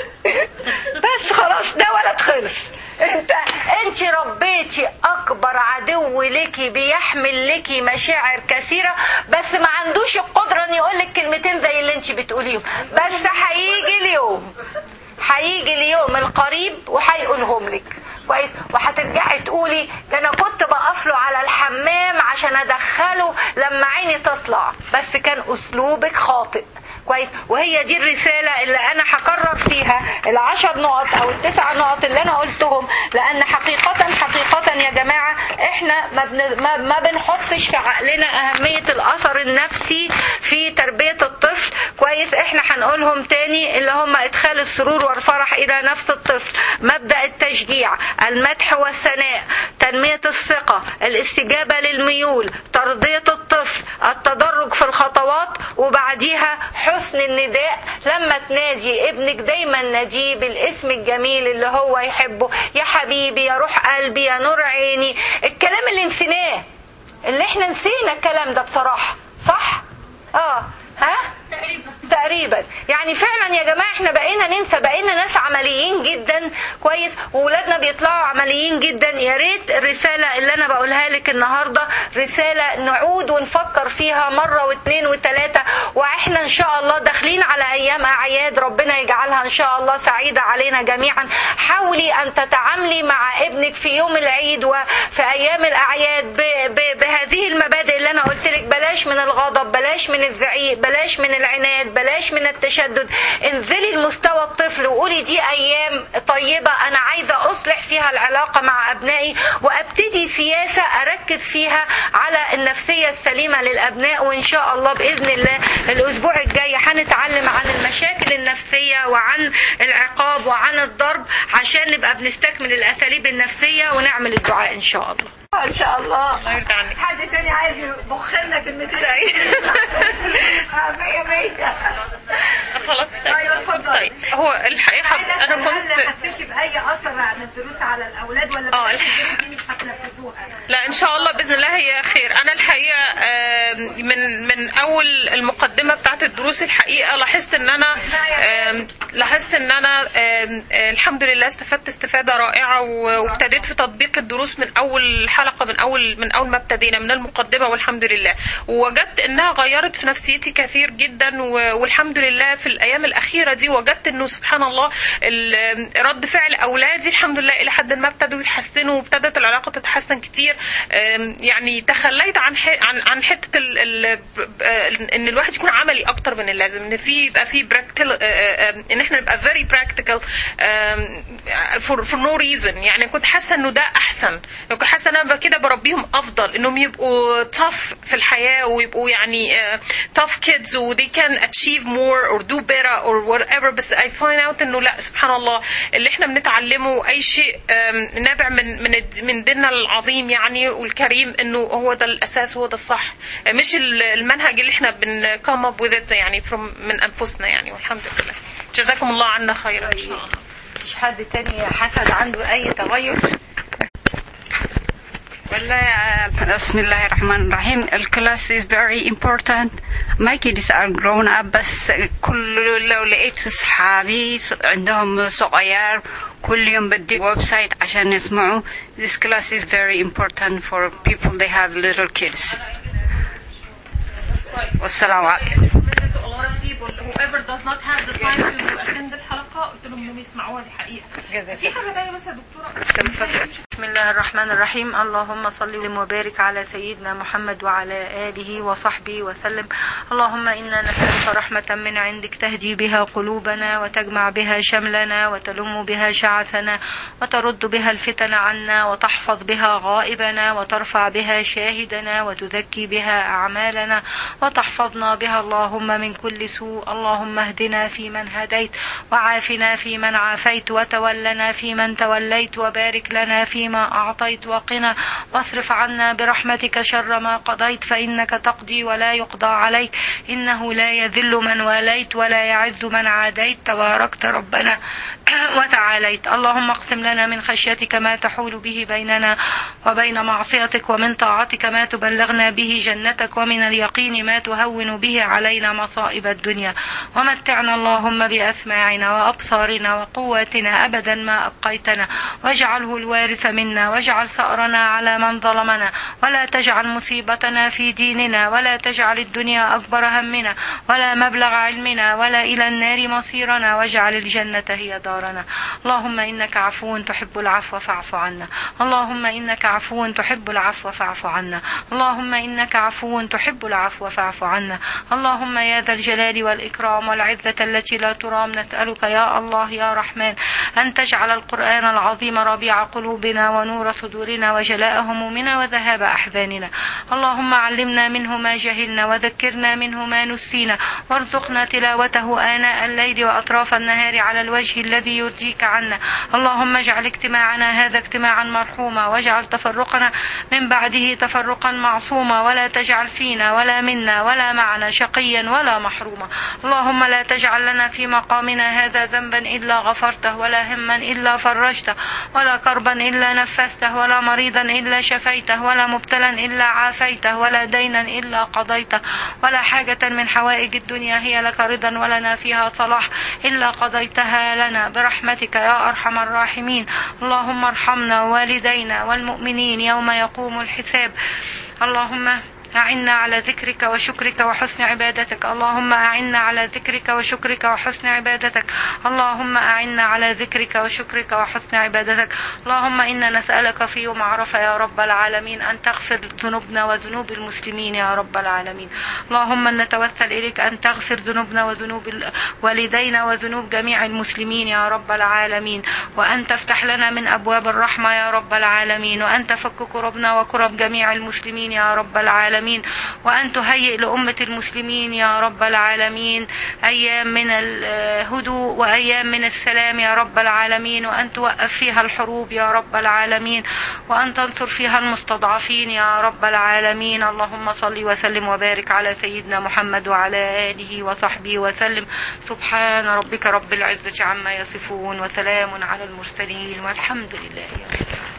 Speaker 1: بس خلاص ده ولد خلص انت انت ربيتي اكبر عدو ليكي بيحمل ليكي مشاعر كثيره بس ما عندوش القدره ان يقول لك كلمتين زي اللي انت بتقوليهم بس هيجي اليوم هيجي اليوم القريب وهيقولهم لك كويس وهترجعي تقولي ده انا كنت بقف له على الحمام عشان ادخله لما عيني تطلع بس كان اسلوبك خاطئ كويس وهي دي الرسالة اللي أنا هكرر فيها العشر نقط أو التسع نقط اللي أنا قلتهم لأن حقيقة حقيقة يا جماعة إحنا ما, بن... ما... ما بنحطش في عقلنا أهمية الأثر النفسي في تربية الطفل كويس إحنا هنقولهم تاني اللي هم إدخال السرور والفرح إلى نفس الطفل مبدأ التشجيع المدح والثناء تنمية الثقة الاستجابة للميول ترضية الطفل التدرج في الخطوات وبعديها حسن النداء لما تنادي ابنك دايما ناديه بالاسم الجميل اللي هو يحبه يا حبيبي يا روح قلبي يا نور عيني الكلام اللي نسيناه اللي احنا نسينا الكلام ده بصراحة صح اه ها تقريبا يعني فعلا يا جماعه احنا بقينا ننسى بقينا ناس عمليين جدا كويس واولادنا بيطلعوا عمليين جدا يا ريت الرساله اللي انا بقولها لك النهارده رساله نعود ونفكر فيها مره واثنين وثلاثه واحنا ان شاء الله داخلين على ايام اعياد ربنا يجعلها ان شاء الله سعيده علينا جميعا حاولي ان تتعاملي مع ابنك في يوم العيد وفي ايام الاعياد ب ب بهذه المبادئ اللي انا قلت لك بلاش من الغضب بلاش من الزعيق بلاش من العناد بلاش من التشدد انزلي لمستوى الطفل وقولي دي ايام طيبه انا عايزه اصلح فيها العلاقه مع ابنائي وابتدي سياسه اركز فيها على النفسيه السليمه للابناء وان شاء الله باذن الله الاسبوع الجاي هنتعلم عن المشاكل النفسيه وعن العقاب وعن الضرب عشان نبقى بنستكمل الاساليب النفسيه ونعمل الدعاء ان شاء الله ان شاء الله
Speaker 2: الله يرضى عنك
Speaker 1: حد تاني عايز يبخ لنا كلمتين مية مية
Speaker 2: خلاص
Speaker 1: أيوة، اتفضل.
Speaker 2: طيب هو الحقيقه حض- انا كنت
Speaker 1: ما حسيتش باي اثر من الدروس على الاولاد ولا
Speaker 2: آه،
Speaker 1: بلاش
Speaker 2: الح-
Speaker 1: الدروس دي مش هتنفذوها
Speaker 2: لا ان شاء الله باذن الله هي خير انا الحقيقه آم، من من اول المقدمه بتاعت الدروس الحقيقه لاحظت ان انا آم، لاحظت ان انا آم، آه، الحمد لله استفدت استفاده رائعه و- وابتديت في تطبيق الدروس من اول حلقه من اول من اول ما ابتدينا من المقدمه والحمد لله ووجدت انها غيرت في نفسيتي كثير جدا و- والحمد لله في الايام الاخيره دي وجدت انه سبحان الله ال- رد فعل اولادي الحمد لله الى حد ما ابتدوا يتحسنوا وابتدت العلاقه تتحسن كتير آم، يعني تخليت عن ح- عن عن حته ال ال ان الواحد يكون عملي اكتر من اللازم ان في يبقى في براكتيكال ان احنا نبقى فيري براكتيكال فور فور نو ريزن يعني كنت حاسه انه ده احسن كنت حاسه ان انا كده بربيهم افضل انهم يبقوا tough في الحياه ويبقوا يعني uh, tough kids و they can achieve more or do better or whatever بس I find out انه لا سبحان الله اللي احنا بنتعلمه اي شيء um, نابع من من الد- من ديننا العظيم يعني والكريم انه هو ده الاساس هو ده الصح مش ال- المنهج اللي احنا بن come up with it يعني from من انفسنا يعني والحمد لله جزاكم الله عنا خيرا ان شاء الله
Speaker 1: مش حد تاني حسد عنده اي تغير
Speaker 7: والله بسم الله الرحمن الرحيم الكلاس is very important my kids are grown up بس كل لو لقيت اصحابي عندهم صغير كل يوم بدي ويب سايت عشان يسمعوا this class is very important for people they have little kids والسلام عليكم
Speaker 2: a lot of people whoever does not have the time to attend الحلقه قلت لهم انهم يسمعوها دي حقيقه
Speaker 1: جزاك
Speaker 2: في حاجه تانية بس يا دكتوره
Speaker 1: بسم الله الرحمن الرحيم اللهم صل وبارك على سيدنا محمد وعلى آله وصحبه وسلم اللهم إنا نسألك رحمة من عندك تهدي بها قلوبنا وتجمع بها شملنا وتلم بها شعثنا وترد بها الفتن عنا وتحفظ بها غائبنا وترفع بها شاهدنا وتزكي بها أعمالنا وتحفظنا بها اللهم من كل سوء اللهم اهدنا فيمن هديت وعافنا فيمن عافيت وتولنا فيمن توليت وبارك لنا فيما أعطيت وقنا واصرف عنا برحمتك شر ما قضيت فإنك تقضي ولا يقضى عليك إنه لا يذل من واليت ولا يعز من عاديت تباركت ربنا وتعاليت اللهم اقسم لنا من خشيتك ما تحول به بيننا وبين معصيتك ومن طاعتك ما تبلغنا به جنتك ومن اليقين ما تهون به علينا مصائب الدنيا ومتعنا اللهم بأسماعنا وأبصارنا وقواتنا أبدا ما أبقيتنا واجعله الوارث منا واجعل ثأرنا على من ظلمنا ولا تجعل مصيبتنا في ديننا ولا تجعل الدنيا أكبر همنا ولا مبلغ علمنا ولا إلى النار مصيرنا واجعل الجنة هي دارنا اللهم إنك عفو تحب العفو فاعف عنا اللهم إنك عفو تحب العفو فاعف عنا اللهم إنك عفو تحب العفو فاعف عنا اللهم يا ذا الجلال والإكرام والعزة التي لا ترام نسألك يا الله يا رحمن أن تجعل القرآن العظيم ربيع قلوبنا ونور صدورنا وجلاء همومنا وذهاب أحزاننا اللهم علمنا منه ما جهلنا وذكرنا منه ما نسينا وارزقنا تلاوته آناء الليل وأطراف النهار على الوجه الذي يرضيك عنا اللهم اجعل اجتماعنا هذا اجتماعا مرحوما واجعل تفرقنا من بعده تفرقا معصوما ولا تجعل فينا ولا منا ولا معنا شقيا ولا محروما اللهم لا تجعل لنا في مقامنا هذا ذنبا إلا غفرته ولا هما إلا فرجته ولا كربا إلا نفسته ولا مريضا إلا شفيته ولا مبتلا إلا عافيته ولا دينا إلا قضيته ولا حاجة من حوائج الدنيا هي لك رضا ولنا فيها صلاح إلا قضيتها لنا برحمتك يا أرحم الراحمين اللهم ارحمنا والدينا والمؤمنين يوم يقوم الحساب اللهم أعنا على ذكرك وشكرك وحسن عبادتك اللهم أعنا على ذكرك وشكرك وحسن عبادتك اللهم أعنا على ذكرك وشكرك وحسن عبادتك اللهم إنا نسألك في يوم عرفة يا رب العالمين أن تغفر ذنوبنا وذنوب المسلمين يا رب العالمين اللهم نتوسل إليك أن تغفر ذنوبنا وذنوب والدينا وذنوب جميع المسلمين يا رب العالمين وأن تفتح لنا من أبواب الرحمة يا رب العالمين وأن تفك كربنا وكرب جميع المسلمين يا رب العالمين وأن تهيئ لأمة المسلمين يا رب العالمين أيام من الهدوء وأيام من السلام يا رب العالمين وأن توقف فيها الحروب يا رب العالمين وأن تنصر فيها المستضعفين يا رب العالمين اللهم صل وسلم وبارك على سيدنا محمد وعلى آله وصحبه وسلم سبحان ربك رب العزة عما يصفون وسلام على المرسلين والحمد لله رب العالمين